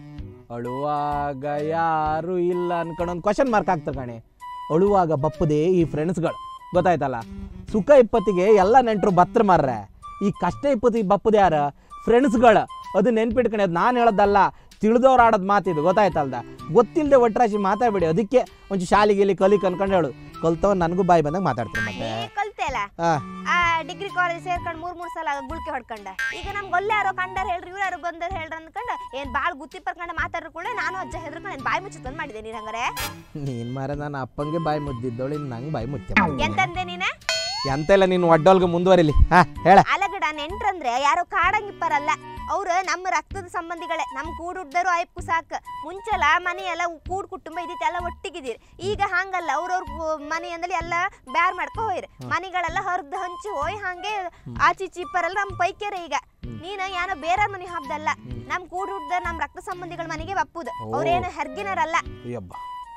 ಅಳುವಾಗ ಯಾರು ಇಲ್ಲ ಅನ್ಕೊಂಡು ಒಂದು ಕ್ವಶನ್ ಮಾರ್ಕ್ ಆಗ್ತದೆ ಕಾಣೆ ಅಳುವಾಗ ಬಪ್ಪದೆ ಈ ಫ್ರೆಂಡ್ಸ್ಗಳು ಗೊತ್ತಾಯ್ತಲ್ಲ ಸುಖ ಇಪ್ಪತ್ತಿಗೆ ಎಲ್ಲ ನೆಂಟರು ಬತ್ರ ಮಾರ್ರೆ ಈ ಕಷ್ಟ ಇಪ್ಪತ್ತಿಗೆ ಬಪ್ಪದೆ ಯಾರ ಫ್ರೆಂಡ್ಸ್ಗಳು ಅದು ನೆನ್ಪಿಟ್ಕೊಂಡು ಅದು ನಾನು ಹೇಳೋದಲ್ಲ ತಿಳಿದವ್ರು ಆಡೋದು ಮಾತಿದು ಗೊತ್ತಾಯ್ತಲ್ದ ಗೊತ್ತಿಲ್ಲದೆ ಒಟ್ರಾಶಿ ಮಾತಾಡ್ಬೇಡಿ ಅದಕ್ಕೆ ಒಂಚೂರು ಶಾಲೆಗೆ ಕಲಿಕ್ ಅನ್ಕೊಂಡು ಹೇಳು ಕಲ್ತವ ನನಗೂ ಬಾಯಿ ಬಂದಾಗ ಮಾತಾಡ್ತೀನಿ ಮತ್ತೆ ನೀ ಕಲ್ತೆಲ್ಲ ಆ. ಆ ಡಿಗ್ರಿ ಕಾಲೇಜ್ ಸೇರ್ಕೊಂಡು ಮೂರ್ ಮೂರ್ ಸಲ ಗುಳ್ಕೆ ಹೊಡ್ಕೊಂಡ ಈಗ ನಮ್ಗೆ ಒಳ್ಳೆ ಯಾರೋ ಕಂಡಾರ ಹೇಳ್ರಿ ಇವ್ರು ಯಾರೋ ಬಂದಾರ ಹೇಳ್ರಿ ಅಂದ್ಕೊಂಡು ಏನ್ ಬಾಳ್ ಗುತ್ತಿ ಪರ್ಕೊಂಡು ಮಾತಾಡ್ರು ಕೂಡ ನಾನು ಅಜ್ಜ ಹೆದರ್ಕೊಂಡು ಏನ್ ಬಾಯಿ ಮುಚ್ಚಿತ್ ಮಾಡಿದೆ ನೀನ್ ಹಂಗಾರೆ ನೀನ್ ಮಾರ ನಾನು ಅಪ್ಪಂಗೆ ಬಾಯಿ ಮುದ್ದಿದ್ದವಳು ಇನ್ನು ನಂಗೆ ಬಾಯಿ ಮುಚ್ಚೆ ಎಂತಂದೆ ನೀನ ಎಂತೆಲ್ಲ ನೀನು ಒಡ್ಡೋಲ್ಗೆ ಮುಂದುವರಿಲಿ ಹಾ ಹೇಳ ಅಲಗಡ ನೆಂಟ್ರಂದ್ರೆ ಯಾರೋ ಕಾಡಂಗಿಪ್ಪರಲ್ಲ ಅವ್ರು ನಮ್ಮ ರಕ್ತದ ಸಂಬಂಧಿಗಳೇ ನಮ್ ಕೂಡ್ ಹುಡ್ದರು ಆಯ್ಪು ಸಾಕ್ ಮುಂಚೆಲ್ಲ ಮನೆ ಎಲ್ಲ ಕೂಡ್ ಕುಟುಂಬ ಇದ್ದಿತ್ತು ಎಲ್ಲ ಒಟ್ಟಿಗಿದ್ದೀರಿ ಈಗ ಹಂಗಲ್ಲ ಅವ್ರವ್ರ ಮನೆ ಅಂದಲ್ಲಿ ಎಲ್ಲ ಬ್ಯಾರ್ ಮಾಡ್ಕೊ ಹೋಯ್ರಿ ಮನೆಗಳೆಲ್ಲ ಹರ್ದು ಹಂಚಿ ಹೋಯ್ ಹಂಗೆ ಆಚೀಚಿ ಇಪ್ಪರಲ್ಲ ನಮ್ ಪೈಕ್ಯಾರ ಈಗ ನೀನ ಏನೋ ಬೇರೆ ಮನೆ ಹಬ್ದಲ್ಲ ನಮ್ ಕೂಡ್ ಹುಡ್ದ ನಮ್ ರಕ್ತ ಸಂಬಂಧಿಗಳ ಮನೆಗೆ ಬಪ್ಪುದು ಅವ್ರೇನು ಹೆರ್ಗಿನರಲ್ಲ ಅಯ್ಯಬ್ಬ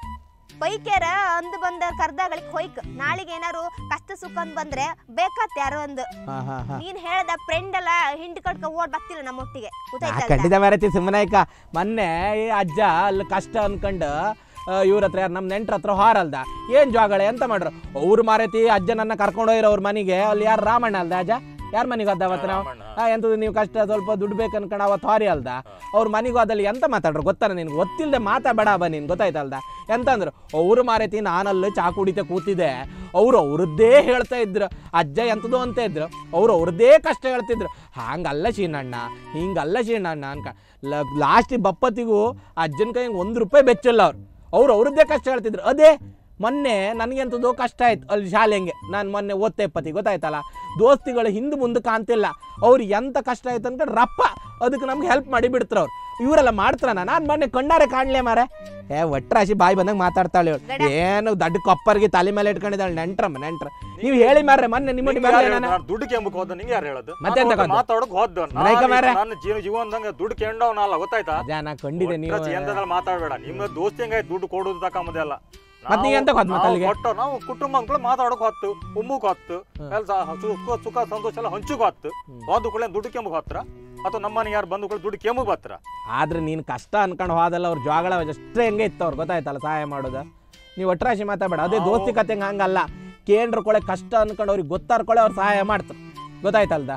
ಪೈಕ್ಯಾರ ಅಂದು ಬಂದ ಕರ್ದಾಗಳಿಗೆ ಹೊಯ್ಕ್ ನಾಳಿಗೆ ಏನಾರು ಕಷ್ಟ ಸುಖ ಅಂದ್ ಬಂದ್ರೆ ಬೇಕಾತ್ ಯಾರೋ ಒಂದು ಹಾ ಹಾ ಹಾ ನೀನ್ ಹೇಳ್ದ ಫ್ರೆಂಡ್ ಎಲ್ಲ ಹಿಂಡ್ ಕಡ್ಕ ಓಡ್ ಬರ್ತಿಲ್ಲ ನಮ್ಮೊಟ್ಟಿಗೆ ನಾ ಗೊತ್ತಾಯ್ತಲ್ಲ ಖಂಡಿತ ಮಾರೈತಿ ಸುಮ್ಮನಾಯ್ಕ ಮೊನ್ನೆ ಈ ಅಜ್ಜ ಅಲ್ಲಿ ಕಷ್ಟ ಅನ್ಕಂಡು ಇವ್ರ ಹತ್ರ ಯಾರು ನಮ್ಮ ನೆಂಟ್ರ ಹತ್ರ ಹಾರಲ್ದ ಏನ್ ಜಾಗಳೆ ಎಂತ ಮಾಡ್ರು ಅವ್ರು ಮಾರೈತಿ ಅಜ್ಜ ನನ್ನ ಕರ್ಕೊಂಡು ಹೋಗಿರೋ ಅವ್ರ ಮನೆಗೆ ಅಲ್ಲಿ ಯಾರು ರಾಮಣ್ಣ ಅಲ್ದ ಅಜ್ಜ ಯಾರ ಮನೆಗೆ ಹೋದ ಅವತ್ತು ನಾವು ರಾಮಣ್ಣ. ಹಾ ಎಂತದ್ದು ನೀವು ಕಷ್ಟ ಸ್ವಲ್ಪ ದುಡ್ಡು ಬೇಕು ಅನ್ಕೊಂಡು ಅವತ್ತು ಹಾರಿ ಅಲ್ದ ಅವ್ರ ಮನೆಗೂ ಅದಲ್ಲಿ ಎಂತ ಮಾತಾಡ್ರು ಗೊತ್ತಾನ ನಿನ್ಗೆ ಗೊತ್ತಿಲ್ಲದೆ ಮಾತಾಡಬೇಡ ಬಾ ನೀನು ಗೊತ್ತಾಯ್ತಲ್ದ ಎಂತಂದ್ರು ಅವ್ರು ಮಾರೈತಿ ನಾನಲ್ಲಿ ಚಾ ಕುಡಿತ ಕೂತಿದ್ದೆ ಅವ್ರು ಅವ್ರದ್ದೇ ಹೇಳ್ತಾ ಇದ್ರು ಅಜ್ಜ ಎಂಥದ್ದು ಅಂತ ಇದ್ರು ಅವ್ರು ಅವ್ರದ್ದೇ ಕಷ್ಟ ಹೇಳ್ತಿದ್ರು ಹಂಗಲ್ಲ ಶೀನಣ್ಣ ಹಿಂಗಲ್ಲ ಶೀನಣ್ಣ ಅನ್ಕ ಲಾಸ್ಟಿಗೆ ಬಪ್ಪತ್ತಿಗೂ ಅಜ್ಜನ ಕೈ ಒಂದು ರೂಪಾಯಿ ಬೆಚ್ಚಲ್ಲ ಅವ್ರು ಅವ್ರು ಅವ್ರದ್ದೇ ಕಷ್ಟ ಹೇಳ್ತಿದ್ರು ಅದೇ ಮೊನ್ನೆ ನನಗೆಂಥದ್ದು ಕಷ್ಟ ಆಯ್ತು ಅಲ್ಲಿ ಶಾಲೆಂಗೆ ನಾನು ಮೊನ್ನೆ ಓದ್ತಾ ಇಪ್ಪತ್ತಿ ಗೊತ್ತಾಯ್ತಲ್ಲ ದೋಸ್ತಿಗಳು ಹಿಂದೆ ಮುಂದೆ ಕಾಣ್ತಿಲ್ಲ ಅವ್ರು ಎಂತ ಕಷ್ಟ ಆಯ್ತು ಅನ್ಕೊಂಡು ರಪ್ಪ ಅದಕ್ಕೆ ನಮ್ಗೆ ಹೆಲ್ಪ್ ಮಾಡಿ ಬಿಡ್ತಾರೆ ಅವ್ರು ಇವರೆಲ್ಲ ಮಾಡ್ತಾರನ ನಾನು ಮೊನ್ನೆ ಕಣ್ಣಾರೆ ಕಾಣ್ಲೆ ಮಾರೆ ಏ ಒಟ್ರಾಶಿ ಬಾಯಿ ಬಂದಂಗೆ ಮಾತಾಡ್ತಾಳೆ ಇವಳು ಏನು ದೊಡ್ಡ ಕೊಪ್ಪರ್ಗೆ ತಲೆ ಮೇಲೆ ಇಟ್ಕೊಂಡಿದ್ದಾಳೆ ನೆಂಟ್ರಮ್ಮ ನೆಂಟ್ರ ನೀವು ಹೇಳಿ ಮಾರ್ರೆ ಮೊನ್ನೆ ನಿಮ್ಮೊಟ್ಟಿಗೆ ನಿಂಗೆ ಯಾರ್ ಬರಲೇ ಹೇಳ್ದ? ನಾನು ನಾನ್ ದುಡ್ಡು ಕೆಂಬಕ್ ಹೋದ ನಿಂಗೆ ಯಾರು ಹೇಳೋದು ಮತ್ತೆ ಎಂತ ಗೊತ್ತು? ಮಾತಾಡೋಕ್ ಹೋದ ಮನೆಗೆ ಮಾರ್ರೆ. ನನ್ನ ಜೀವ ಜೀವನದಂಗ ದುಡ್ಡು ಕೆಂಡವನಲ್ಲ ಗೊತ್ತಾಯ್ತಾ ಜನ ಕಂಡಿದೆ ನೀವು ಎಂತದ್ರಲ್ಲಿ ಮಾತಾಡಬೇಡ ನಿಮ್ಮ ದೋಸ್ತಿ ಹೆಂಗಾಯ್ತು ದುಡ್ಡು ಕೊಡೋದು ತಕೊಂಬದೆ ಅಲ್ಲ ಮತ್ತ್ ನೀ ಎಂತಕ್ ಹೋದ್ ಮತ್ತೆ ಅಲ್ಲಿಗೆ? ಕೊಟ್ಟು ನಾವು ಕುಟುಂಬ ಅಂದ್ಕೊಳ್ಳಿ ಮಾತಾಡೋಕ್ ಹೊತ್ತು ಉಮ್ಮಕ್ ಹೊತ್ತು ಕೆಲಸ ಸುಖ ಸುಖ ಸಂತೋಷ ಎಲ್ಲ ಹಂಚುಕ್ ಹೊತ್ತು ಹೋದ ಕೂಡ ದುಡ್ಡು ಕೆಂಬಕ್ ಹತ್ರ ಅಥವಾ ನಮ್ಮನೆ ಯಾರು ಬಂದು ಕೂಡ ದುಡ್ಡು ಕೆಂಬಕ್ ಬತ್ರ ಆದ್ರೆ ನೀನು ಕಷ್ಟ ಅನ್ಕೊಂಡು ಹೋದಲ್ಲ ಅವ್ರ ಜೋಗಳ ಅಷ್ಟೇ ಹೆಂಗೆ ಇತ್ತು ಅವ್ರು ಗೊತ್ತಾಯ್ತಲ್ಲ ಸಹಾಯ ಮಾಡೋದು ನೀವು ಒಟ್ರಾಶಿ ಮಾತಾಡಬೇಡ ಅದೇ ದೋಸ್ತಿ ಕತೆ ಹಂಗಲ್ಲ ಕೇಂದ್ರ ಕೊಳೆ ಕಷ್ಟ ಅನ್ಕೊಂಡು ಅವ್ರಿಗೆ ಗೊತ್ತಾರ್ಕೊಳೆ ಅವ್ರು ಸಹಾಯ ಮಾಡ್ತಾರೆ ಗೊತ್ತಾಯ್ತಲ್ದ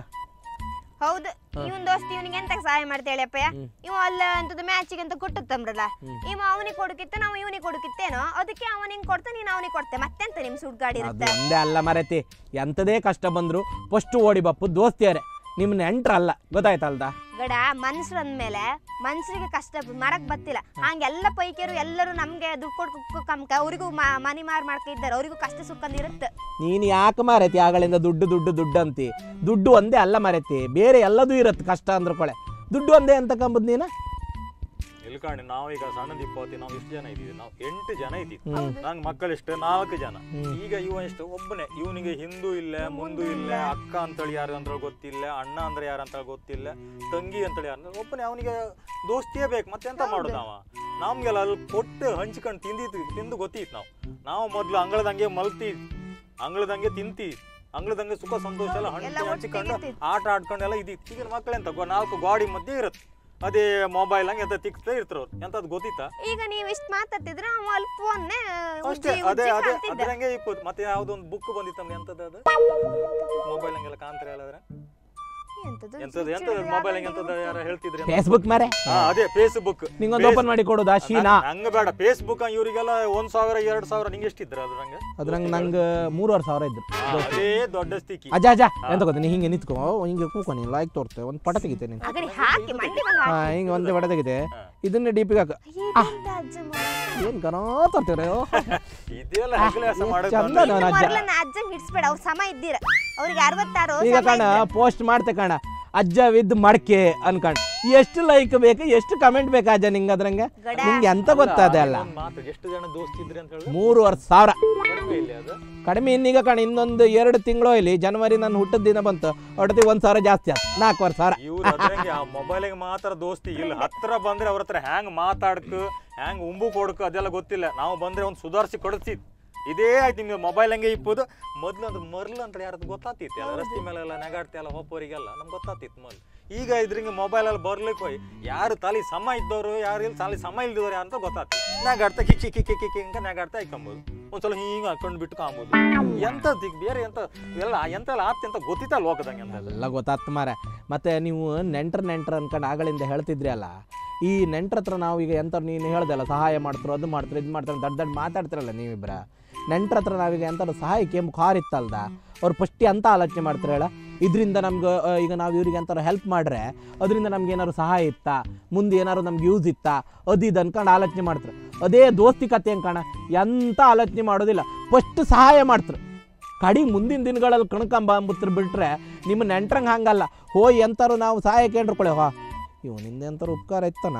ಹೌದು ಇವನ್ ದೋಸ್ತಿ ಇವನಿಗೆ ಎಂತ ಸಹಾಯ ಮಾಡ್ತೇಳಪ್ಪ ಇವ ಅಲ್ಲ ಅಂತದ್ದು ಮ್ಯಾಚಿಗೆ ಅಂತ ಕೊಟ್ಟತ್ತಂಬ್ರಲ್ಲ ಇವ ಅವನಿಗೆ ಕೊಡುಕಿತ್ತ ನಾವು ಇವನಿಗೆ ಕೊಡುಕಿತ್ತೇನೋ ಅದಕ್ಕೆ ಅವನಿಗೆ ಕೊಡ್ತೆ ನೀನು ಅವನಿಗೆ ಕೊಡ್ತೆ ಮತ್ತೆಂತ ನಿಮ್ ಸುಡ್ಗಾಡಿ ಅದು ಇರುತ್ತೆ ಒಂದೇ ಅಲ್ಲ ಮರತಿ ಎಂಥದೇ ಕಷ್ಟ ಬಂದ್ರು ಫಸ್ಟ್ ಓಡಿ ಬಪ್ಪು ದೋಸ್ತಿಯರೇ ನಿಮ್ಮ ನೆಂಟ್ರಲ್ಲ ಗೊತ್ತಾಯ್ತಲ್ದ ಗಡ ಮನ್ಸ್ರು ಅಂದ್ಮೇಲೆ ಮನ್ಸರಿಗೆ ಕಷ್ಟ ಮರಕ್ ಬತ್ತಿಲ್ಲ ಹಂಗೆಲ್ಲ ಪೈಕಿಯರು ಎಲ್ಲರೂ ನಮ್ಗೆ ದುಡ್ಡು ಕೊಡ್ಕೊ ಕಮ್ಕ ಅವ್ರಿಗೂ ಮನಿ ಮಾರ್ ಮಾಡ್ಕಿದ್ದಾರೆ ಅವ್ರಿಗೂ ಕಷ್ಟ ಸುಖಂದಿರುತ್ತೆ ನೀನು ಯಾಕೆ ಮಾರೈತಿ ಆಗಳಿಂದ ದುಡ್ಡು ದುಡ್ಡು ದುಡ್ಡು ಅಂತಿ ದುಡ್ಡು ಒಂದೇ ಅಲ್ಲ ಮರೈತಿ ಬೇರೆ ಎಲ್ಲದೂ ಇರತ್ತೆ ಕಷ್ಟ ಅಂದ್ರ ಕೊಳೆ ದುಡ್ಡು ಒಂದೇ ಅಂತ ಕಂಬುದು ನೀನು ಇಲ್ಕಂಡು ನಾವೀಗ ಸಣ್ಣ ದಿಪ್ಪತ್ತಿ ನಾವು ಎಷ್ಟು ಜನ ಇದೀವಿ ನಾವು ಎಂಟು ಜನ ಇದ್ದೀವಿ ಹೌದು. ನಂಗೆ ಮಕ್ಕಳಿಷ್ಟು ನಾಲ್ಕು ಜನ ಹ್ಮ್. ಈಗ ಇವ ಎಷ್ಟು ಒಬ್ಬನೇ ಇವನಿಗೆ ಹಿಂದೂ ಇಲ್ಲ ಮುಂದು ಇಲ್ಲ ಅಕ್ಕ ಅಂತೇಳಿ ಯಾರು ಅಂತ ಗೊತ್ತಿಲ್ಲ ಅಣ್ಣ ಅಂದ್ರೆ ಯಾರು ಅಂತ ಗೊತ್ತಿಲ್ಲ ತಂಗಿ ಅಂತೇಳಿ ಯಾರು ಒಬ್ಬನೇ ಅವನಿಗೆ ದೋಸ್ತಿಯೇ ಬೇಕು ಮತ್ತೆ ಎಂತ ಮಾಡೋದು ನಾವ ನಮ್ಗೆಲ್ಲ ಅಲ್ಲಿ ಕೊಟ್ಟು ಹಂಚ್ಕೊಂಡು ತಿಂದಿತ್ತು ತಿಂದು ಗೊತ್ತಿತ್ತು ನಾವು ನಾವು ಮೊದ್ಲು ಅಂಗಳದಂಗೆ ಮಲ್ತಿ ಅಂಗಳದಂಗೆ ತಿಂತಿ ಅಂಗಳದಂಗೆ ಸುಖ ಸಂತೋಷ ಎಲ್ಲ ಎಲ್ಲ ಹಂಚಿ ಹಂಚಿಕೊಂಡು ಒಟ್ಟಿಗೆ ಆಟ ಆಡ್ಕೊಂಡೆಲ್ಲ ಇದ್ದಿತ್ತು ಈಗ ಮಕ್ಕಳೆಂತ ಗೊ- ನಾಲ್ಕು ಗಾಡಿ ಮಧ್ಯೆ ಇರುತ್ತೆ ಅದೇ ಮೊಬೈಲ್ ಹಂಗೆ ಎಂತ ತಿಕ್ತಾ ಇರ್ತಾರ ಅವ್ರು ಎಂತದ್ ಗೊತ್ತಿತ್ತಾ ಈಗ ನೀವು ಇಷ್ಟು ಮಾತಾಡ್ತಿದ್ರೆ ಅವ ಅಲ್ಲಿ ಫೋನ್ನೇ ಅಷ್ಟೇ ಅದೇ ಅದೇ ಅದ್ರಂಗೆ ಇಪ್ಪತ್ತು ಮತ್ತೆ ಯಾವ್ದೋ ಒಂದು ಬುಕ್ ಬಂದಿತ್ತಮ್ಮ ಎಂತದ ಅದು ಮೊಬೈಲ್ ಹಂಗೆಲ್ಲ ಕಾಣ್ತಾರೆ ಅಲ್ಲಾದ್ರೆ ಎಂತದ ಎಂತದ ಮೊಬೈಲ್ ಹಂಗೆ ಎಂತದ ಯಾರ ಹೇಳ್ತಿದ್ರಿ ಅಂತ? ಫೇಸ್ಬುಕ್ ಮಾರೆ ಹಾ ಅದೇ ಫೇಸ್ಬುಕ್ ನಿಂಗೊಂದು ಓಪನ್ ಮಾಡಿ ಕೊಡೋದಾ ಶೀನಾ ಹಂಗ ಬೇಡ ಫೇಸ್ಬುಕ್ ಇವರಿಗೆಲ್ಲ ಒಂದ್ ಸಾವಿರ ಎರಡ್ ಸಾವಿರ ನಿಂಗೆ ಎಷ್ಟಿದ್ರ ಅದ್ರಂಗೆ ಅದ್ರಂಗೆ ನಂಗೆ ಮೂರುವರೆ ಸಾವಿರ ಇದ್ರು ಹಾ, ಅದೇ ದೊಡ್ಡ ಸ್ಥಿತಿ ಅಜ್ಜ ಅಜ್ಜ ಎಂತ ಗೊತ್ತಾ ನೀ ಹಿಂಗೆ ನಿಂತ್ಕೊ ಹಿಂಗೆ ಕೂಕೊ ನೀನು ಲೈಕ್ ತೋರ್ತೆ ಒಂದು ಪಟ ತೆಗಿತೆ ನೀನು ಅಗಡಿ ಹಾಕಿ ಮಂಡಿ ಮೇಲೆ ಹಾ ಹಿಂಗೆ ಒಂದೇ ಪಟ ತೆಗಿದೆ ಇದನ್ನ ಡಿ ಪಿಗೆ ಹಾಕ ಹಾಕಿ ಅಜ್ಜ ಏನ್ ಗನೋ ತರ್ತೀರ ಇದೆಲ್ಲ ಹಗಲಾಸ ಮಾಡೋದು ಚಂದ ಅಂದ್ರೆ- ನನ್ನ ಅಜ್ಜ ಮೊದಲ ಅಜ್ಜಂಗ್ ಹಿಡ್ಸ್ಬೇಡ ಅವ್ರ ಸಮ ಇದ್ದೀರ ಅವ್ರಿಗೆ ಅರವತ್ತಾರು ಈಗ ಕಣ ಪೋಸ್ಟ್ ಮಾಡ್ತೆ ಕಣ ಅಜ್ಜ ವಿದ್ ಮಡಕೆ ಅನ್ಕಂಡ್ ಎಷ್ಟು ಲೈಕ್ ಬೇಕು ಎಷ್ಟು ಕಮೆಂಟ್ ಬೇಕಾ ಅಜ್ಜ ನಿಂಗೆ ಅದ್ರಂಗೆ ಗಡ. ನಿಂಗೆ ಎಂತ ಗೊತ್ತಾದೆ ಅಲ್ಲ ಒಂದ್ ಮಾತು ಎಷ್ಟು ಜನ ದೋಸ್ತಿ ಇದ್ರಿ ಅಂತ ಹೇಳಿದ್ರೆ ಮೂರುವರೆ ಸಾವಿರ ಕಡಿಮೆ ಇಲ್ಲ ಅದು ಕಡಿಮೆ ಇನ್ನೀಗ ಕಣ ಇನ್ನೊಂದು ಎರಡು ತಿಂಗಳು ಇಲ್ಲಿ ಜನವರಿ ನನ್ನ ಹುಟ್ಟದ ದಿನ ಬಂತು ಹೊಡೆದಿ ಒಂದ್ ಸಾವಿರ ಜಾಸ್ತಿ ಆಯ್ತು ನಾಲ್ಕುವರೆ ಸಾವಿರ ಇವ್ರು ಅದ್ರಂಗೆ ಆ ಮೊಬೈಲಿಗೆ ಮಾತ್ರ ದೋಸ್ತಿ ಇಲ್ಲ ಹತ್ರ ಬಂದ್ರೆ ಅವ್ರ ಹತ್ರ ಹ್ಯಾಂಗ್ ಮಾತಾಡ್ಕ ಹ್ಯಾಂಗ್ ಉಂಬು ಕೊಡ್ಕ ಅದೆಲ್ಲ ಗೊತ್ತಿಲ್ಲ ನಾವು ಬಂದ್ರೆ ಒಂದು ಸುಧಾರಿಸಿ ಕೊಡ್ತಿದ್ ಇದೇ ಆಯ್ತು ನಿಮ್ಗೆ ಮೊಬೈಲ್ ಹಂಗೆ ಇಪ್ಪದು ಮೊದ್ಲು ಅದು ಮರ್ಲು ಅಂತ ಯಾರದು ಗೊತ್ತಾತಿತ್ತು ಎಲ್ಲ ರಸ್ತೆ ಮೇಲೆಲ್ಲ ನೆಗಾಡ್ತಿಯಲ್ಲ ಹೋಗೋರಿಗೆಲ್ಲ ನಮ್ಗೆ ಗೊತ್ತಾತಿತ್ತು ಮೊದ್ಲು ಈಗ ಇದ್ರಿಂಗೆ ಮೊಬೈಲ್ ಅಲ್ಲಿ ಬರ್ಲಿಕ್ಕೆ ಹೋಯ್ ಯಾರು ತಲೆ ಸಮ ಇದ್ದವರು ಯಾರು ಇಲ್ಲಿ ತಲೆ ಸಮ ಇಲ್ದಿದವ್ರು ಅಂತ ಗೊತ್ತಾಗ್ತಿ ನೆಗಾಡ್ತಾ ಕಿಕ್ಕಿ ಕಿಕ್ಕಿ ಕಿಕ್ಕಿ ಹಿಂಗ ನೆಗಾಡ್ತಾ ಇಕ್ಕೊಂಬೋದು ಒಂದ್ಸಲ ಹಿಂಗ ಹಾಕೊಂಡು ಬಿಟ್ಟು ಕಾಂಬೋದು ಎಂತ ದಿಗ್ ಬೇರೆ ಎಂತ ಎಲ್ಲ ಎಂತೆಲ್ಲ ಆಪ್ತಿ ಅಂತ ಗೊತ್ತಿತ್ತ ಲೋಕದಂಗೆ ಅಂತ ಎಲ್ಲ ಗೊತ್ತಾತ್ ಮಾರ ಮತ್ತೆ ನೀವು ನೆಂಟ್ರ ನೆಂಟ್ರ ಅನ್ಕೊಂಡು ಆಗಳಿಂದ ಹೇಳ್ತಿದ್ರಿ ಅಲ್ಲ ಈ ನೆಂಟ್ರ ಹತ್ರ ನಾವು ಈಗ ಎಂತ ನೀನು ಹೇಳ್ದಲ್ಲ ಸಹಾಯ ಮಾಡ್ತಾರೋ ಅದು ಮಾಡ್ತಾರೆ ಇದು ಮಾಡ್ತಾರೆ ದೊಡ್ಡ ದೊಡ್ಡ ಮಾತಾಡ್ತಿರಲ್ಲ ನೀವಿಬ್ರ ನೆಂಟ್ರ ಹತ್ರ ನಾವೀಗ ಎಂತ ಸಹಾಯಕ್ಕೆ ಮುಖಾರ್ ಇತ್ತಲ್ದ ಅವ್ರು ಫಸ್ಟಿ ಅಂತ ಆಲೋಚನೆ ಮಾಡ್ತಾರೆ ಹೇಳ ಇದರಿಂದ ನಮ್ಗೆ ಆ, ಈಗ ನಾವು ಇವ್ರಿಗೆ ಎಂತಾರು ಹೆಲ್ಪ್ ಮಾಡ್ರೆ ಅದರಿಂದ ನಮ್ಗೆ ಏನಾದ್ರು ಸಹಾಯ ಇತ್ತಾ ಮುಂದೆ ಏನಾದ್ರು ನಮ್ಗೆ ಯೂಸ್ ಇತ್ತಾ ಅದು ಇದು ಅನ್ಕೊಂಡು ಆಲೋಚನೆ ಮಾಡ್ತಾರೆ ಅದೇ ದೋಸ್ತಿ ಕತೆ ಅಂಕಣ ಎಂತ ಆಲೋಚನೆ ಮಾಡೋದಿಲ್ಲ ಫಸ್ಟ್ ಸಹಾಯ ಮಾಡ್ತಾರೆ ಕಡಿ ಮುಂದಿನ ದಿನಗಳಲ್ಲಿ ಕಣ್ಕಂಬ ಅಂಬುತ್ರ ಬಿಟ್ರೆ ನಿಮ್ಮ ನೆಂಟ್ರಂಗೆ ಹಂಗಲ್ಲ ಹೋಯ್ ಎಂತಾರು ನಾವು ಸಹಾಯ ಕೇಳ್ಕೊಳೆ ಹೋ ಇವನಿಂದ ಎಂತಾರು ಉಪಕಾರ ಇತ್ತನ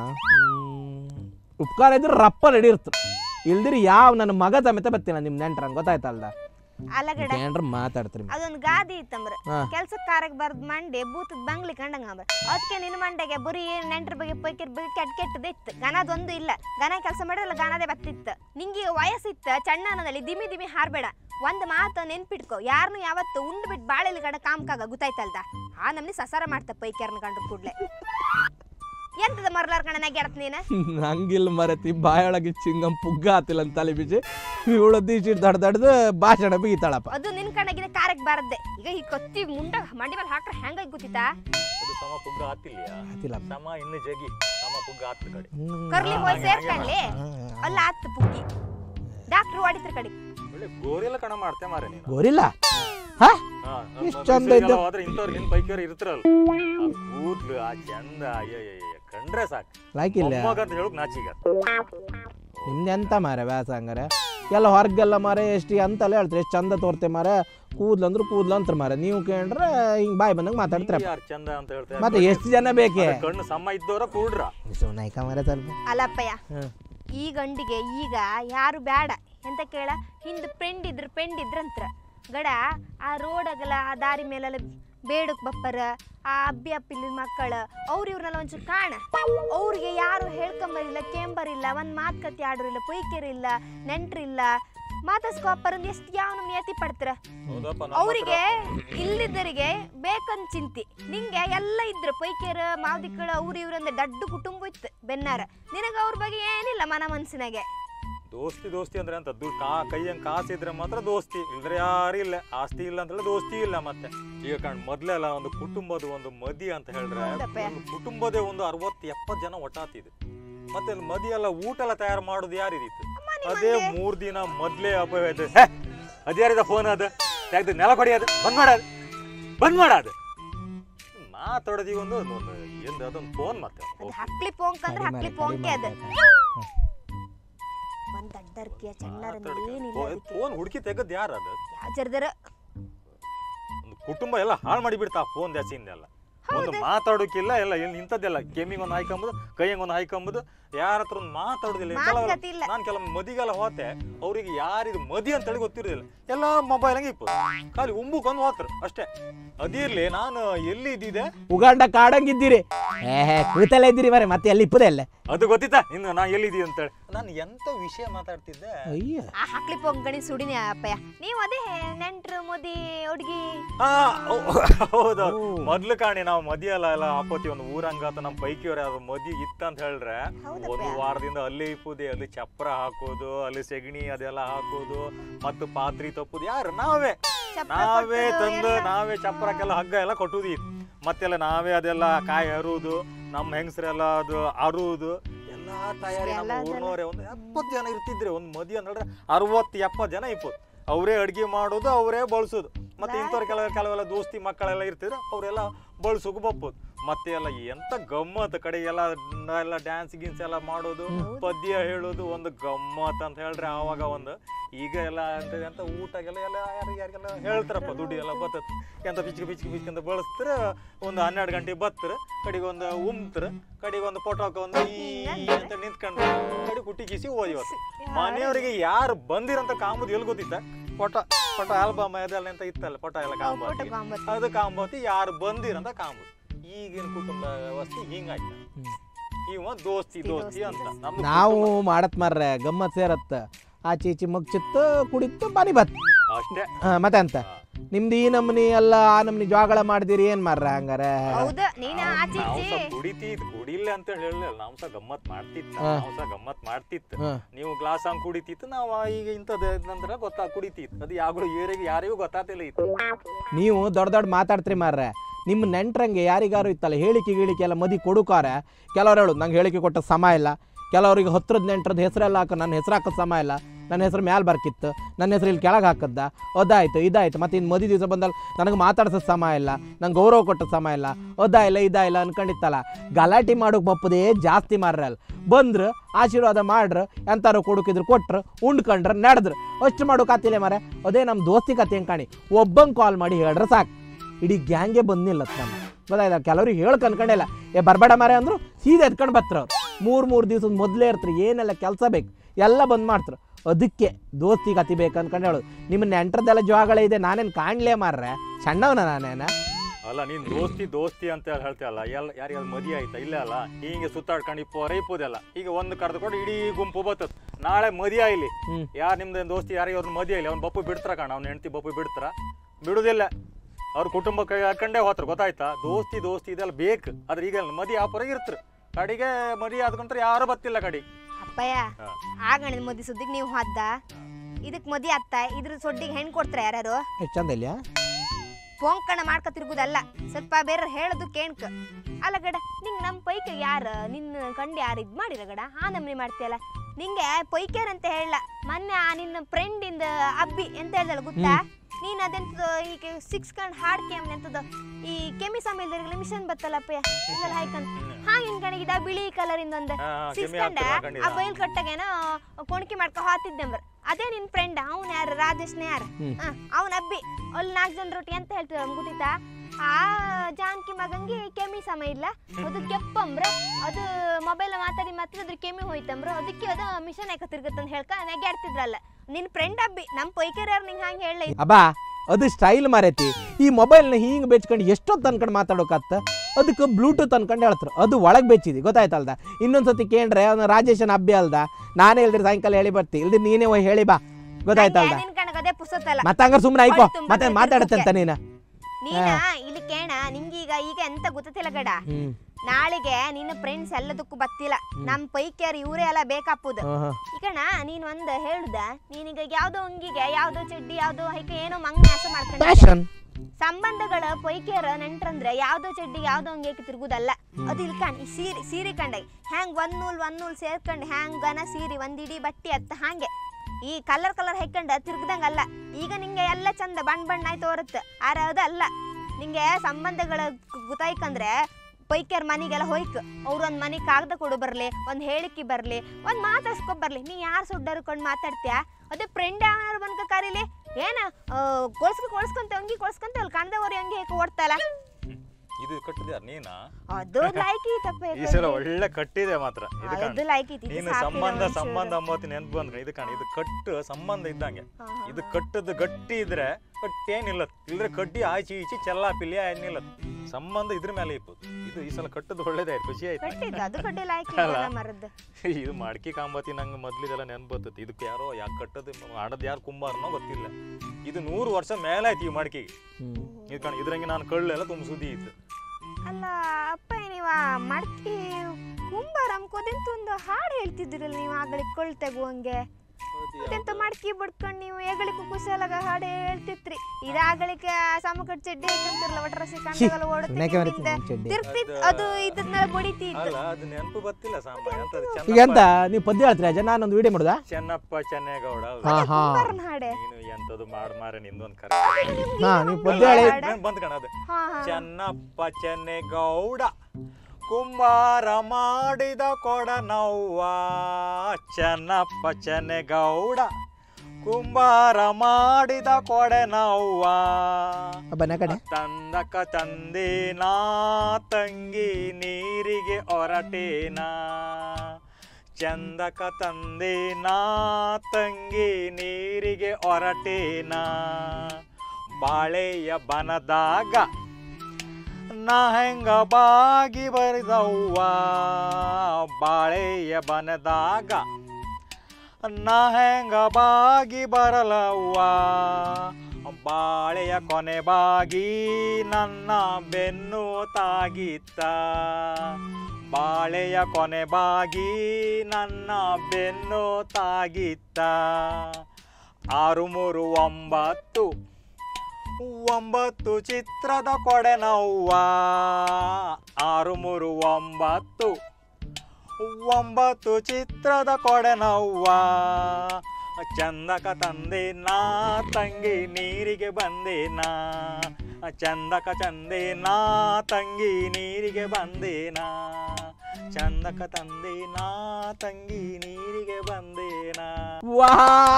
ಉಪಕಾರ ಇದ್ರೆ ರಪ್ಪ ನಡಿರ್ತು ಇಲ್ದಿರಿ ಯಾವ ನನ್ನ ಮಗ ಸಮೇತ ಬತ್ತೀನ ನಿಮ್ಮ ನೆಂಟ್ರಂಗೆ ಗೊತ್ತಾಯ್ತಲ್ದ ಅಲಗಡ ಏನ್ರ ಮಾತಾಡ್ತೀರಿ ಅದೊಂದು ಗಾದಿ ಇತ್ತಂಬ್ರ ಹಾ. ಕೆಲ್ಸಕ್ಕೆ ಕಾರಕ್ ಬರ್ದ್ ಮಂಡೆ ಬೂತದ್ ಬಂಗ್ಲಿ ಕಂಡಂಗ ಅಂಬ್ರ ಅದಕ್ಕೆ ನಿನ್ನ ಮಂಡೆಗೆ ಬರೀ ನೆಂಟ್ರ ಬಗ್ಗೆ ಪೈಕಿರ್ ಬಗ್ಗೆ ಕೆಟ್ಟ ಕೆಟ್ಟದ ಇತ್ತು ಗನದೊಂದು ಇಲ್ಲ ಗನ ಕೆಲಸ ಮಾಡಿರಲ್ಲ ಗನದೇ ಬತ್ತಿತ್ತು ನಿಂಗೆ ವಯಸ್ಸಿತ್ತ ಚಣ್ಣನದಲ್ಲಿ ದಿಮಿ ದಿಮಿ ಹಾರ್ಬೇಡ ಒಂದ್ ಮಾತು ನೆನ್ಪಿಟ್ಕೋ ಯಾರನ್ನು ಯಾವತ್ತು ಉಂಡು ಬಿಟ್ಟು ಬಾಳೆಲಿ ಗಡ ಕಾಮ್ಕಾಗ ಗೊತ್ತಾಯ್ತಲ್ದ ಆ ನಮ್ನಿ ಸಸಾರ ಮಾಡ್ತ ಪೈಕ್ಯಾರ್ನ ಕಂಡ್ರು ಕೂಡ್ಲೆ ಎಂತದ ಮರ್ಲಾರ್ ಕಣ ನಗ್ಯಾಡತ್ ನೀನ ಹಂಗಿಲ್ಲ ಮರತಿ ಬಾಯೊಳಗೆ ಚಿಂಗಂ ಪುಗ್ಗ ಆತಿಲ್ಲ ಅಂತ ತಲೆ ಬಿಸಿ ಇವಳು ದೀಶಿ ದಡ್ ದಡ್ದು ಭಾಷಣ ಬಿಗಿತಾಳಪ್ಪ ಅದು ನಿನ್ ಕಣಗಿನ ಕಾರಕ್ ಬಾರದ್ದೆ ಈಗ ಈ ಕತ್ತಿ ಮುಂಡ ಮಂಡಿ ಮೇಲೆ ಹಾಕ್ರೆ ಹೆಂಗಾಗಿ ಗೊತ್ತಿತ್ತಾ ಅದು ಸಮ ಪುಗ್ಗ ಆತಿಲ್ಲ ಆತಿಲ್ಲ ಸಮ ಇನ್ನು ಜಗಿ ಸಮ ಪುಗ್ಗ ಆತ್ ಕಡೆ ಕರ್ಲಿ ಹಾ, ಹೋಗಿ ಹಾಗೆ, ಸೇರ್ಕಂಡ್ಲಿ ಅಲ್ಲ ಆತ್ ಪುಗ್ಗಿ ಡಾಕ್ಟ್ರು ಹೊಡಿತ್ರ ಕಡೆ ಒಳ್ಳೆ ಗೋರಿಲ್ಲ ಕಣ ಮಾಡ್ತೆ ಮಾರೆ ನೀನು ಗೋರಿಲ್ಲ ಹಾ ಹಾ, ಇಷ್ಟ್ ನಮ್ಮ ಚಂದ ಬಿಸಿಲಿಗೆಲ್ಲ ಇದ್ದು. ಹೋದ್ರೆ ಇಂಥವ್ರು ನಿನ್ ಪೈಕಿಯವ್ರು ಇರ್ತಾರಲ್ಲ ಆ ಕೂದ್ಲು ಆ ಚಂದ ಅಯ್ಯಯ್ಯ ಕಂಡ್ರೆ ಸಾಕು ಲಾಕಿಲ್ಲ ಮೊಮ್ಮಗ ಅಂತ ಹೇಳಕ್ ನಾಚಿಗ ನಿಮ್ದು ಎಂತ ಮಾರ ವ್ಯಾಸ ಹಂಗಾರೆ ಎಲ್ಲ ಹೊರಗೆಲ್ಲ ಮಾರೆ ಎಷ್ಟು ಅಂತಲ್ಲ ಹೇಳ್ತಾರೆ ಎಷ್ಟು ಚಂದ ತೋರ್ತೆ ಮಾರ ಕೂದ್ಲು ಅಂದ್ರೆ ಕೂದ್ಲು ಅಂತಾರೆ ಮಾರ ನೀವು ಕೇಳ್ರೆ ಹಿಂಗೆ ಬಾಯ್ ಬಂದಂಗೆ ಮಾತಾಡ್ತಾರೆ ಯಾರು ಚಂದ ಅಂತ ಹೇಳ್ತಾರೆ ಮತ್ತೆ ಎಷ್ಟು ಜನ ಬೇಕೆ ಅದ್ರ ಕಣ್ಣು ಸಮ ಇದ್ದವ್ರ ಕೂಡ್ರ ಸುಮ್ನಾಯ್ಕ ಮಾರ ಸ್ವಲ್ಪ ಅಲ್ಲಪ್ಪಯ್ಯ ಹ್ಮ್. ಈ ಗಂಡಿಗೆ ಈಗ ಯಾರು ಬೇಡ ಎಂತ ಕೇಳ ಹಿಂದ್ ಫ್ರೆಂಡ್ ಇದ್ರ ಫ್ರೆಂಡ್ ಇದ್ರಂತ್ರ ಗಡ ಆ ರೋಡಗಲ ಆ ದಾರಿ ಮೇಲೆಲ್ಲ ಬೇಡಕ್ ಬಪ್ಪರ ಆ ಅಬ್ಬಿ ಅಪ್ಪಿಲಿ ಮಕ್ಕಳ ಅವ್ರ ಇವ್ರನ್ನೆಲ್ಲ ಒಂಚೂರು ಕಾಣ ಅವ್ರಿಗೆ ಯಾರು ಹೇಳ್ಕೊಂಬರಿಲ್ಲ ಕೇಂಬರಿಲ್ಲ ಒಂದ್ ಮಾತುಕತೆ ಆಡ್ರಿಲ್ಲ ಪೊಯ್ಕೆರಿಲ್ಲ ನೆಂಟ್ರಿಲ್ಲ ಮಾತಾಡ್ಸ್ಕೊ ಅಪ್ಪರಂದ್ ಎಷ್ಟು ಯಾವ ನಮ್ಗೆ ಯತಿ ಪಡ್ತಾರ ಹೌದಪ್ಪ ಅವರಿಗೆ ಇಲ್ಲಿದ್ದರಿಗೆ ಬೇಕಂತ ಚಿಂತಿ ನಿಂಗೆ ಎಲ್ಲ ಇದ್ರು ಪೈಕೇರ ಮಾವದಿಕ್ಕಳ ಅವ್ರು ಇವ್ರಂದ್ರೆ ದೊಡ್ಡ ಕುಟುಂಬ ಇತ್ತು ಬೆನ್ನಾರ ನಿನಗ ಅವ್ರ ಬಗ್ಗೆ ಏನಿಲ್ಲ ಮನ ಮನ್ಸಿನಾಗೆ ದೋಸ್ತಿ ದೋಸ್ತಿ ಅಂದ್ರೆ ಅಂತ ದುಡ್ಡು ಕಾ ಕೈಯಂಗ್ ಕಾಸು ಇದ್ರೆ ಮಾತ್ರ ದೋಸ್ತಿ ಇಲ್ದ್ರೆ ಯಾರು ಇಲ್ಲ ಆಸ್ತಿ ಇಲ್ಲ ಅಂದ್ರೆ ದೋಸ್ತಿ ಇಲ್ಲ ಮತ್ತೆ ಈಗ ಕಣ್ ಮೊದ್ಲೆಲ್ಲ ಒಂದು ಕುಟುಂಬದ ಒಂದು ಮದಿ ಅಂತ ಹೇಳಿದ್ರೆ ಹೌದಪ್ಪ. ಒಂದು ಕುಟುಂಬದೇ ಒಂದು ಅರವತ್ತು ಎಪ್ಪತ್ತು ಜನ ಒಟ್ಟಾತಿದೆ ಮತ್ತೆ ಅಲ್ಲಿ ಮದಿ ಎಲ್ಲ ಊಟ ಎಲ್ಲ ತಯಾರು ಮಾಡೋದು ಯಾರಿದಿತ್ತು ಅದೇ ಮೂರ್ ದಿನ ಮೊದ್ಲೇ ಅಪವ್ಯದ ಅದ್ಯಾರಿದ ಫೋನ್ ಅದು ತೆಗ್ದು ನೆಲ ಕೊಡಿಯೋದು ಬಂದ್ ಮಾಡೋದು ಬಂದ್ ಮಾಡೋದು ಮಾತಾಡೋದಿ ಒಂದು ಒಂದು ಏನು ಅದೊಂದು ಫೋನ್ ಮತ್ತೆ ಅದು ಹಕ್ಲಿ ಪೋಂಕ್ ಅಂದ್ರೆ ಹಕ್ಲಿ ಪೋಂಕೆ ಅದು ಒಂದ್ ದಡ್ಡರ್ಕಿಯ ಚಣ್ಣರನ್ನ ಏನಿಲ್ಲ ಅದಕ್ಕೆ ಫೋನ್ ಹುಡುಕಿ ತೆಗದ್ ಯಾರು ಅದು ಯಾವ ಜರ್ದರ ಒಂದು ಕುಟುಂಬ ಎಲ್ಲ ಹಾಳು ಮಾಡಿಬಿಡ್ತಾ ಫೋನ್ ಜಾಸ್ತಿಯಿಂದ ಎಲ್ಲ ಒಂದು ಮಾತಾಡೋಕಿಲ್ಲ ಎಲ್ಲ ಇಲ್ಲಿ ಇಂಥದ್ದೆಲ್ಲ ಕೆಮ್ಮಿಗೆ ಒಂದು ಹಾಕೊಂಬುದು ಕೈಯಂಗೆ ಒಂದು ಹಾಕೊಂಬುದು ಯಾರ ಹತ್ರ ಒಂದು ಮಾತಾಡೋದಿಲ್ಲ ಮಾತುಕತೆ ಇಲ್ಲ. ನಾನು ಕೆಲವು ಮದಿಗೆಲ್ಲ ಹೋತೆ ಅವ್ರಿಗೆ ಯಾರಿದು ಮದಿ ಅಂತೇಳಿ ಗೊತ್ತಿರೋದಿಲ್ಲ ಎಲ್ಲ ಮೊಬೈಲ್ ಹಂಗೆ ಇಪ್ಪು ಖಾಲಿ ಉಂಬುಕೊಂದು ಹೋತ್ರ ಅಷ್ಟೇ ಅದಿರ್ಲಿ ನಾನು ಎಲ್ಲಿ ಇದ್ದಿದ್ದೆ ಉಗಾಂಡ ಕಾಡಂಗಿದ್ದೀರಿ ಏ ಕೂತಲ್ಲೇ ಇದ್ದೀರಿ ಮಾರೆ ಮತ್ತೆ ಎಲ್ಲಿ ಇಪ್ಪದೆ ಅಲ್ಲೇ ಅದು ಗೊತ್ತಿತ್ತಾ ಇನ್ನು ನಾ ಎಲ್ಲಿದ್ದೀವಿ ಅಂತೇಳಿ ನಾನು ಎಂತ ವಿಷಯ ಮಾತಾಡ್ತಿದ್ದೆ ಅಯ್ಯ ಆ ಹಕ್ಲಿ ಪೋಂಕ್ ಗಣಿ ಸುಡಿನಿ ಅಪ್ಪಯ್ಯ ನೀವು ಅದೇ ನೆಂಟ್ರು ಮೋದಿ ಹುಡುಗಿ ಹಾ ಹೌದು ಓ. ಮೊದ್ಲು ಕಾಣಿ ನಾವು ಮದಿ ಅಲ್ಲ ಎಲ್ಲ ಅಪ್ಪತಿ ಒಂದು ಊರಂಗಾತ ನಮ್ಮ ಪೈಕಿಯವ್ರ ಅದು ಮದಿ ಇತ್ತ ಅಂತ ಹೇಳ್ರೆ ಹೌದಪ್ಪ. ಒಂದು ವಾರದಿಂದ ಅಲ್ಲಿ ಇಪ್ಪುದೆ ಅಲ್ಲಿ ಚಪ್ರ ಹಾಕೋದು ಅಲ್ಲಿ ಸೆಗಣಿ ಅದೆಲ್ಲ ಹಾಕೋದು ಮತ್ತು ಪಾತ್ರಿ ತಪ್ಪುದು ಯಾರು ನಾವೇ ಚಪ್ರ ನಾವೇ ಕೊಟ್ಟದು ತಂದು ಎಲ್ಲ. ನಾವೇ ಚಪ್ರಕ್ಕೆಲ್ಲ ಹಗ್ಗ ಎಲ್ಲ ಕೊಟ್ಟುದು ಇತ್ತು ಮತ್ತೆಲ್ಲ ನಾವೇ ಅದೆಲ್ಲ ಕಾಯಿ ಹರುವುದು ನಮ್ಮ ಹೆಂಗಸರೆಲ್ಲ ಅದು ಅರುವುದು ಎಲ್ಲ ತಯಾರಿ ಎಲ್ಲ ನಮ್ಮ ಅದೆಲ್ಲ. ಊರಿನವರೇ ಒಂದು ಎಪ್ಪತ್ತು ಜನ ಇರ್ತಿದ್ರೆ ಒಂದು ಮದಿ ಅಂದ್ರೆ ಅರವತ್ತು ಎಪ್ಪತ್ತು ಜನ ಇಪ್ಪತ್ತು ಅವರೇ ಅಡ್ಗೆ ಮಾಡೋದು ಅವರೇ ಬಳಸೋದು ಮತ್ತೆ ಇಂಥವ್ರು ಕೆಲವು ಕೆಲವೆಲ್ಲ ದೋಸ್ತಿ ಮಕ್ಕಳೆಲ್ಲ ಇರ್ತಿದ್ರು ಅವರೆಲ್ಲ ಬಳಸೋಕು ಬಪ್ಪೋದು ಮತ್ತೆ ಎಲ್ಲ ಎಂತ ಗಮ್ಮತ್ ಕಡೆ ಎಲ್ಲ ಎಲ್ಲ ಡ್ಯಾನ್ಸ್ ಗಿನ್ಸ್ ಎಲ್ಲ ಮಾಡೋದು ಪದ್ಯ ಹೇಳೋದು ಒಂದು ಗಮ್ಮತ್ ಅಂತ ಹೇಳ್ರಿ ಆವಾಗ ಒಂದು ಈಗ ಎಲ್ಲ ಅಂತ ಅಂತ ಊಟಗೆಲ್ಲ ಎಲ್ಲ ಯಾರಿಗೆ ಯಾರಿಗೆಲ್ಲ ಹೇಳ್ತಾರಪ್ಪ ದುಡ್ಡು ಎಲ್ಲ ಬರ್ತದ ಎಂತ ಪಿಚ್ಕ ಪಿಚ್ಕ ಪಿಚ್ಕಂತ ಬಳಸ್ತಾರ ಒಂದು ಹನ್ನೆರಡು ಗಂಟೆ ಬತ್ತರ ಕಡೆಗೆ ಒಂದು ಉಮ್ತರ ಕಡೆಗೆ ಒಂದು ಫೋಟೋಕ ಒಂದು ಈ ಅಂತ ನಿಂತ್ಕೊಂಡು ಕಡೆ ಕುಟ್ಟಿ ಕಿಸಿ ಓದಿ ಇವತ್ತು ಮನೆಯವರಿಗೆ ಯಾರು ಬಂದಿರಂತ ಕಾಂಬುದು ಎಲ್ಲಿ ಗೊತ್ತಿತ್ತ ಫೋಟೋ ಫೋಟೋ ಆಲ್ಬಮ್ ಅದೆಲ್ಲ ಅಂತ ಇತ್ತಲ್ಲ ಫೋಟೋ ಎಲ್ಲ ಫೋಟೋ ಕಾಂಬಾತಿ ಕಾಂಬತ್ತಿ. ಅದು ಕಾಂಬಾತಿ ಯಾರು ಬಂದಿರಂತ ಕಾಂಬುದು ಈಗಿನ ಕುಟುಂಬ ವ್ಯವಸ್ಥೆ ಹಿಂಗಾಯ್ತ ಇವ ದೋಸ್ತಿ ದೋಸ್ತಿ ಅಂತ ನಮ್ದು ನಾವು ಕುಟುಂಬ ಮಾಡತ್ ಮಾರ್ರೆ ಗಮ್ಮತ್ ಸೇರತ್ತ ಆಚೆ ಈಚೆ ಮಗ್ಚಿತ್ತು ಕುಡಿತ್ತು ಬನಿ ಬತ್ ಅಷ್ಟೇ ಹಾ, ಮತ್ತೆ ಅಂತ ನಿಮ್ದು ಈ ನಮ್ನಿ ಎಲ್ಲ ಆ ನಮ್ನಿ ಜ್ವಾಗಳ ಮಾಡಿದಿರಿ ಏನ್ ಮಾರ್ರೆ ಹಂಗಾರೆ ಹೌದ ನೀನ ಆಚೆ ನಾವು ಈಚೆ ಸಹ ಕುಡಿತಿದ್ ಕುಡಿಲ್ಲ ಅಂತ ಹೇಳಿಲ್ಲ ನಾವು ಸಹ ಗಮ್ಮತ್ ಮಾಡ್ತಿತ್ತು ಹಾ. ನಾವು ಸಹ ಗಮ್ಮತ್ ಮಾಡ್ತಿತ್ತು ಹಾ. ನೀವು ಗ್ಲಾಸ್ ಹಂಗ್ ಕುಡಿತಿತ್ತು ನಾವು ಈಗ ಇಂಥದ್ದು ನಂತರ ಗೊತ್ತಾ ಕುಡಿತಿತ್ತು ಅದು ಯಾಗಳು ಏರಿಗೆ ಯಾರಿಗೂ ಗೊತ್ತಾತಿಲ್ಲ ಇತ್ತು ನೀವು ದೊಡ್ಡ ದೊಡ್ಡ ಮಾತಾಡ್ತೀರಿ ಮಾರ್ರೆ ನಿಮ್ಮ ನೆಂಟ್ರಂಗೆ ಯಾರಿಗಾರು ಇತ್ತಲ್ಲ ಹೇಳಿಕೆ ಗಿಳಿಕೆ ಎಲ್ಲ ಮದಿ ಕೊಡುಕಾರೆ ಕೆಲವ್ರು ಹೇಳೋದು ನಂಗೆ ಹೇಳಿಕೆ ಕೊಟ್ಟ ಸಮ ಇಲ್ಲ ಕೆಲವ್ರಿಗೆ ಹತ್ರದ ನೆಂಟ್ರದ್ದು ಹೆಸರೆಲ್ಲ ಹಾಕೋ ನನ್ನ ಹೆಸರು ಹಾಕೋದು ಸಮ ಇಲ್ಲ ನನ್ನ ಹೆಸರು ಮ್ಯಾಲೆ ಬರ್ಕಿತ್ತು ನನ್ನ ಹೆಸರು ಇಲ್ಲಿ ಕೆಳಗೆ ಹಾಕದ್ದ ಅದಾಯ್ತು ಇದಾಯ್ತು ಮತ್ತೆ ಇನ್ನು ಮದಿ ದಿವಸ ಬಂದಲ್ಲಿ ನನಗೆ ಮಾತಾಡ್ಸೋ ಸಮ ಇಲ್ಲ ನಂಗೆ ಗೌರವ ಕೊಟ್ಟ ಸಮ ಇಲ್ಲ ಅದಾ ಇಲ್ಲ ಇದಾ ಇಲ್ಲ ಅನ್ಕೊಂಡಿತ್ತಲ್ಲ ಗಲಾಟೆ ಮಾಡೋಕೆ ಬಪ್ಪದೇ ಜಾಸ್ತಿ ಮಾರ್ರೆ ಅಲ್ಲಿ ಬಂದ್ರೆ ಆಶೀರ್ವಾದ ಮಾಡ್ರು ಎಂತಾರು ಕೊಡುಕಿದ್ರು ಕೊಟ್ರು ಉಂಡ್ಕೊಂಡ್ರು ನಡೆದ್ರು ಅಷ್ಟು ಮಾಡೋಕಾತಿಲ್ಲ ಮಾರೆ ಅದೇ ನಮ್ಮ ದೋಸ್ತಿ ಕತೆ ಹೆಂಗೆ ಕಾಣಿ ಒಬ್ಬಂಗೆ ಕಾಲ್ ಮಾಡಿ ಹೇಳ್ರೆ ಸಾಕು ಇಡೀ ಗ್ಯಾಂಗೆ ಬಂದಿಲ್ಲ ನಮ್ಮ ಗೊತ್ತಾಯ್ತಾ ಕೆಲವ್ರಿಗೆ ಹೇಳಕ್ ಅನ್ಕೊಂಡಿಲ್ಲ ಏ ಬರಬೇಡ ಮಾರೆ ಅಂದ್ರು ಸೀದಾ ಎತ್ಕೊಂಡು ಬರ್ತಾರೆ ಅವ್ರು ಮೂರು ಮೂರು ದಿವ್ಸದ ಮೊದಲೇ ಇರ್ತಾರೆ ಏನೆಲ್ಲ ಕೆಲಸ ಬೇಕು ಎಲ್ಲ ಬಂದ್ ಮಾಡ್ತಾರೆ ಅದಕ್ಕೆ ದೋಸ್ತಿ ಕತಿ ಬೇಕು ಅನ್ಕೊಂಡು ಹೇಳೋದು ನಿಮ್ಮ ನೆಂಟ್ರದ್ದೆಲ್ಲ ಜೋಗಳ ಇದೆ ನಾನೇನು ಕಾಣ್ಲೇ ಮಾರ್ರೆ ಸಣ್ಣವನ ನಾನೇನ ಅಲ್ಲ ನೀನ್ ದೋಸ್ತಿ ದೋಸ್ತಿ ಅಂತ ಹೇಳಿ ಹೇಳ್ತೀಯಲ್ಲ ಎಲ್ಲ ಯಾರಿಗಾದ್ರು ಮದಿ ಆಯ್ತಾ ಇಲ್ಲ ಅಲ್ಲ ಹಿಂಗೆ ಸುತ್ತಾಡ್ಕೊಂಡು ಇಪ್ಪು ರೈಪುದೆಲ್ಲ ಈಗ ಒಂದು ಕರೆದುಕೊಂಡು ಇಡೀ ಗುಂಪು ಬರ್ತದ ನಾಳೆ ಮದಿ ಆಯ್ಲಿ ಹ್ಮ್. ಯಾರು ನಿಮ್ದು ದೋಸ್ತಿ ಯಾರಿಗಾದ್ರು ಮದಿ ಆಯ್ಲಿ ಅವ್ನು ಬಪ್ಪು ಬಿಡ್ತಾರ ಕಣ ಅವ್ನ ಹೆಂಡತಿ ಬಪ್ಪು ಬಿಡ್ತಾರ ಬಿಡುದಿಲ್ಲ ಅವ್ರ ಕುಟುಂಬ ಕೈ ಹಾಕೊಂಡೇ ಹೋತ್ರ ಗೊತ್ತಾಯ್ತಾ ದೋಸ್ತಿ ದೋಸ್ತಿ ಇದೆಲ್ಲ ಬೇಕು ಆದ್ರೆ ಈಗ ಮದಿ ಆಪರ ಇರ್ತಾರೆ ಕಡೆಗೆ ಮದಿ ಆದ್ಕೊಂಡ್ರೆ ಯಾರು ಬತ್ತಿಲ್ಲ ಕಡಿ ಅಪ್ಪಯ್ಯ ಹಾ. ಆಗಣದ ಮದಿ ಸುದ್ದಿಗೆ ನೀವು ಹೋದ ಇದಕ್ ಮದಿ ಅತ್ತ ಇದ್ರ ಸೊಡ್ಡಿಗೆ ಹೆಣ್ ಕೊಡ್ತಾರ ಯಾರು ಎಷ್ಟು ಚಂದ ಇಲ್ಲ ಪೋಂಕಣ ಮಾಡ್ಕ ತಿರ್ಗುದಲ್ಲ ಸ್ವಲ್ಪ ಬೇರೆ ಹೇಳೋದು ಕೇಣ್ಕ ಅಲ್ಲ ಗಡ ನಿಂಗ್ ನಮ್ ಪೈಕ ಯಾರ ನಿನ್ನ ಕಂಡು ಯಾರು ಇದ್ ಮಾಡಿರ ಗಡ ಆ ನಮ್ನಿ ಮಾಡ್ತೀಯಲ್ಲ ನಿಂಗೆ ಪೈಕ್ಯಾರ ಅಂತ ಹೇಳ ಮೊನ್ನೆ ಆ ನಿನ್ನ ಫ್ರೆಂಡ್ ಇಂದ ಅಬ್ಬಿ ಎಂತ ಹೇಳ್ದಲ್ಲ ಗೊತ್ತಾ ನೀನ್ ಅದೆಂತದ ಈಗ ಸಿಕ್ಸ್ ಕಂಡ್ ಹಾಡ್ ಕೇಮ್ ಎಂತದ ಈ ಕೆಮಿ ಸಮಯದಲ್ಲಿ ಮಿಷನ್ ಬತ್ತಲ್ಲಪ್ಪ ಇದ್ರಲ್ಲಿ ಹಾಯ್ಕಂತ ಹಾಗಿನ ಕಣಗಿದ ಬಿಳಿ ಕಲರ್ ಇಂದೊಂದು ಹಾ, ಹಾ, ಸಿಕ್ಸ್ ಕೆಮ್ಮಿ ಕಂಡ ಹಾಕ್ತಾರೆ, ಹಾಕೊಂಡಿದ. ಆ ಬೈಲ್ ಕಟ್ಟಾಗೇನೋ ಕೊಣಕಿ ಮಾಡ್ಕೊ ಹಾತಿದ್ದೆಂಬ್ರ ಅದೇ ನಿನ್ ಫ್ರೆಂಡ್ ಅವ್ನ್ ಯಾರು ರಾಜೇಶ್ನ ಯಾರು ಹ್ಮ್. ಅವನ ಅಬ್ಬಿ ಅಲ್ಲಿ ನಾಲ್ಕು ಜನ ರೊಟ್ಟಿ ಅಂತ ಹೇಳ್ತಿದ್ರು ನಮ್ಗೆ ಗೊತ್ತಿತ್ತಾ ಆ ಜಾನ್ಕಿ ಮಗಂಗೆ ಕೆಮ್ಮಿ ಸಮ ಇಲ್ಲ ಅದು ಕೆಪ್ಪಂಬ್ರ ಅದು ಮೊಬೈಲ್ ಮಾತಾಡಿ ಮಾತಾಡಿ ಅದ್ರ ಕೆಮ್ಮಿ ಹೋಯ್ತಂಬ್ರ ಅದಕ್ಕೆ ಅದು ಮಿಷನ್ ಯಾಕೆ ತಿರ್ಗತ್ತಂತ ಹೇಳ್ಕ ನೆಗ್ಯಾಡ್ತಿದ್ರಲ್ಲ ನಿನ್ ಫ್ರೆಂಡ್ ಅಬ್ಬಿ ನಮ್ ಪೈಕರ್ ಯಾರು ನಿಂಗೆ ಹಂಗೆ ಹೇಳ ಅಬ್ಬಾ ಅದು ಸ್ಟೈಲ್ ಮಾರೈತಿ ಈ ಮೊಬೈಲ್ನ ಹಿಂಗೆ ಬೆಚ್ಕೊಂಡು ಎಷ್ಟೊತ್ತು ಅನ್ಕೊಂಡು ಮಾತಾಡೋಕತ್ತ ಅದಕ್ಕೆ ಬ್ಲೂಟೂತ್ ಅನ್ಕೊಂಡು ಹೇಳ್ತಾರೆ ಅದು ಒಳಗೆ ಬೆಚ್ಚಿದಿ ಗೊತ್ತಾಯ್ತಲ್ದ ಇನ್ನೊಂದ್ಸತಿ ಕೇಳ್ರೆ ಅವನು ರಾಜೇಶನ್ ಅಬ್ಬಿ ಅಲ್ದ ನಾನೇ ಹೇಳ್ದಿರಿ ಸಾಯಂಕಾಲ ಹೇಳಿ ಬರ್ತಿ ಇಲ್ದಿ ನೀನೇ ಹೋಗಿ ಹೇಳಿ ಬಾ ಗೊತ್ತಾಯ್ತಲ್ದ ನಿನ್ ಕಣಗ ಅದೇ ಪುಸ್ತಲ್ಲ ಮತ್ತೆ ಹಂಗಾರೆ ಸುಮ್ಮನೆ ಆಯ್ಕೋ ಅವ್ಳು ತುಂಬಾ ಮತ್ತೆ ಬೆಳ್ತಿರೋ ಮಾತಾಡತ್ತಂತ ನೀನು ನೀನ ಇಲ್ಲಿ ಕೇಣ ನಿಂಗೀಗ ಈಗ ಎಂತ ಗೊತ್ತಿಲ್ಲ ಗಡ ಹ್ಮ್ ನಾಳೆಗೆ ನಿನ್ನ ಫ್ರೆಂಡ್ಸ್ ಎಲ್ಲದಕ್ಕೂ ಬತ್ತಿಲ್ಲ ನಮ್ ಪೈಕ್ಯಾರ ಇವರೇ ಎಲ್ಲ ಬೇಕಾಪುದು ಹಾ, ಹಾ. ಈಗಣ ನೀನ್ ಒಂದ್ ಹೇಳುದ ನೀನೀಗ ಯಾವ್ದೋ ಅಂಗಿಗೆ ಯಾವ್ದೋ ಚಡ್ಡಿ ಯಾವ್ದೋ ಹೈಕ ಏನೋ ಮಂಗ್ನ್ಯಾಸ ಮಾಡ್ಕೊಂಡ ಫ್ಯಾಷನ್ ಸಂಬಂಧಗಳ ಪೈಕಿಯರ ನೆಂಟ್ರಂದ್ರೆ ಯಾವ್ದೋ ಚಡ್ಡಿ ಯಾವ್ದೋ ಅಂಗೇಕೆ ತಿರುಗುದಲ್ಲ ಅದು ಇಲ್ಲಿ ಕಾಣ್ ಈ ಸೀರೆ ಸೀರೆ ಕಂಡಾಗ ಹ್ಯಾಂಗ್ ಒಂದ್ ನೂಲ್ ಒಂದ್ ನೂಲ್ ಸೇರ್ಕೊಂಡು ಹ್ಯಾಂಗ್ ಗನ ಸೀರೆ ಒಂದ್ ಇಡೀ ಬಟ್ಟಿ ಅತ್ತ ಹಾಗೆ ಈ ಕಲರ್ ಕಲರ್ ಹಾಕೊಂಡ ತಿರ್ಗ್ದಂಗಲ್ಲ ಈಗ ನಿಂಗೆ ಎಲ್ಲ ಚಂದ ಬಣ್ಣ ಬಣ್ಣ ಆಯ್ತು ತೋರುತ್ತೆ ಆರ ಅದಲ್ಲ ನಿಂಗೆ ಸಂಬಂಧಗಳ ಗೊತ್ತಾಯ್ಕಂದ್ರೆ ಪೈಕ್ಯರ್ ಮನಿಗೆಲ್ಲ ಹೋಯ್ಕ್ ಅವ್ರು ಒಂದ್ ಮನಿ ಕಾಗದ ಕೊಡು ಬರ್ಲಿ ಒಂದ್ ಹೇಳಿಕೆ ಬರ್ಲಿ ಒಂದ್ ಮಾತಾಡ್ಸ್ಕೊ ಬರ್ಲಿ ನೀ ಯಾರು ಸುಡ್ಡರ್ಕೊಂಡು ಮಾತಾಡ್ತೀಯ ಅದೇ ಫ್ರೆಂಡ್ ಯಾರು ಬಂದ್ಕ ಕರೀಲಿ ಏನ ಕೊಳ್ಸ್ಕ ಕೊಳ್ಸ್ಕೊಂತ ಅಂಗಿ ಕೊಳ್ಸ್ಕೊಂತ ಅಲ್ಲಿ ಕಣದವ್ರಿ ಅಂಗಿ ಹೇಗೆ ಓಡ್ತಲ್ಲ ಇದು ಕಟ್ಟಿದ್ಯಾ ನೀನಾ ಅದು ಲೈಕಿ ತಪ್ಪ ಈ ಸಲ ಒಳ್ಳೆ ಕಟ್ಟಿದೆ ಮಾತ್ರ ಇದು ಕಾಣ್. ಅದು ಲೈಕಿ ನೀನು ಸಂಬಂಧ ಸಂಬಂಧ ಅಂಬತ್ತಿ ನೆನ್ಪು ಬಂದ್ರೆ ಇದು ಕಾಣ ಇದು ಕಟ್ಟು ಸಂಬಂಧ ಇದ್ದಂಗೆ ಇದು ಕಟ್ಟದ ಗಟ್ಟಿ ಇದ್ರೆ ಕಟ್ಟಿ ಏನಿಲ್ಲ ಇಲ್ದ್ರೆ ಕಡ್ಡಿ ಆಚಿ ಈಚಿ ಚೆಲ್ಲ ಪಿಲ್ಲಿ ಏನಿಲ್ಲ ಸಂಬಂಧ ಇದ್ರ ಮೇಲೆ ಇಪ್ಪದು ಇದು ಈ ಸಲ ಕಟ್ಟದ್ದು ಒಳ್ಳೇದಾಯ್ತು ಖುಷಿ ಆಯ್ತು ಕಟ್ಟಿದ್ದು ಅದು ಕಡ್ಡಿ ಲೈಕಿ ಅಲ್ಲ. ಮರದ್ದು ಇದು ಮಡ್ಕಿ ಕಾಂಬತಿ ನಂಗೆ ಮೊದ್ಲಿದೆಲ್ಲ ನೆನ್ಪು ಬರ್ತೈತಿ ಇದಕ್ಕೆ ಯಾರೋ ಯಾಕೆ ಕಟ್ಟದು ಆಡದ್ ಯಾರು ಕುಂಬಾರನೋ ಗೊತ್ತಿಲ್ಲ ಇದು ನೂರು ವರ್ಷ ಮೇಲೆ ಆಯ್ತು ಈ ಮಡ್ಕಿಗೆ ಹ್ಮ್. ಇದು ಕಾಣ ಇದ್ರಂಗೆ ನಾನು ಕಳ್ಳೆಲ್ಲ ತುಂಬ ಸುದ್ದಿ ಇತ್ತು ಅಲ್ಲ ಅಪ್ಪ ನೀವ ಮಡ್ಕಿ ಕುಂಬಾರ ಅಮ್ಕೋದಿಂತ ಒಂದು ಹಾಡು ಹೇಳ್ತಿದ್ದೀರಲ್ಲ ನೀವು ಆಗಲಿ ಕೊಳ್ ತೆಗುವಂಗೆ ಮತ್ತೆಂತ ಮಡ್ಕಿ ಬಡ್ಕೊಂಡ್ ನೀವು ಹೆಗಳಿಕೆ ಕುಶಾಲಾಗ ಹಾಡು ಹೇಳ್ತಿತ್ರಿ ಇದಾಗಳಿಕೆ ಸಮಕಟ್ ಚಡ್ಡಿ ಹಾಕಂತಿರಲ್ಲ ಒಟ್ರಸಿ ಕಂಡಗಲ ಸುಮ್ನೆಕೆ ಬರೀತೀನಿ ನಿನ್ ಚಡ್ಡಿ. ತಿರ್ತಿತ್ ಅದು ಇದನ್ನ ಬಡಿತಿತ್ತು ಅಲ್ಲ ಅದು ನೆನಪು ಗೊತ್ತಿಲ್ಲ ಸಾಂಬ ಎಂತದು ಈಗ ಎಂತ ನೀವು ಪದ್ಯ ಹೇಳ್ತೀರಾ ಅಜ್ಜ ನಾನೊಂದು ವಿಡಿಯೋ ಮಾಡುದಾ ಚೆನ್ನಪ್ಪ ಚೆನ್ನೇಗೌಡ ಹೌದು. ಹಾ ಹಾ ಕುಂಬಾರನ್ ಹಾಡೆ ನೀನು ಎಂತದು ಮಾಡ್ ಮಾರೆ ನಿಂದೊಂದು ಕರೆ ಹಾ ನೀವು ಪದ್ಯ ಹೇಳಿ ಬಂದ್ ಕಣ ಅದು ಹಾ ಹಾ ಚೆನ್ನಪ್ಪ ಚೆನ್ನೇಗೌಡ ಕುಂಬಾರ ಮಾಡಿದ ಕೊಡನವ್ವ ಚೆನ್ನಪ್ಪ ಚೆನ್ನೇಗೌಡ ಕುಂಬಾರ ಮಾಡಿದ ಕೊಡೆನವ್ವ ಬನ್ನ ಕಡೆ ತಂದಕ ತಂದೇನಾ ತಂಗಿ ನೀರಿಗೆ ಹೊರಟೇನಾ ಚಂದಕ ತಂದೇನಾ ತಂಗಿ ನೀರಿಗೆ ಹೊರಟೇನಾ ಬಾಳೆಯ ಬನದಾಗ ನಾ ಹೆಂಗ ಬಾಗಿ ಬರಿದವ್ವ ಬಾಳೆಯ ಬನದಾಗ ನಾ ಹೆಂಗ ಬಾಗಿ ಬರಲವ್ವ ಬಾಳೆಯ ಕೊನೆ ಬಾಗಿ ನನ್ನ ಬೆನ್ನು ತಾಗಿತ್ತ ಬಾಳೆಯ ಕೊನೆ ಬಾಗಿ ನನ್ನ ಬೆನ್ನು ತಾಗಿತ್ತ ಆರು ಮೂರು ಒಂಬತ್ತು ಒಂಬತ್ತು ಚಿತ್ರದ ಕೊಡೆನವ್ವ ಆರು ಮೂರು ಒಂಬತ್ತು ಒಂಬತ್ತು ಚಿತ್ರದ ಕೊಡೆನವ್ವ ಚಂದಕ ತಂದೆ ನಾ ತಂಗಿ ನೀರಿಗೆ ಬಂದೆ ನಾ ಚಂದಕ ಚಂದೆ ನಾ ತಂಗಿ ನೀರಿಗೆ ಬಂದೆ ನಾ ಚಂದಕ ತಂದೆ ನಾ ತಂಗಿ ನೀರಿಗೆ ಬಂದೆ ನಾ ವಾ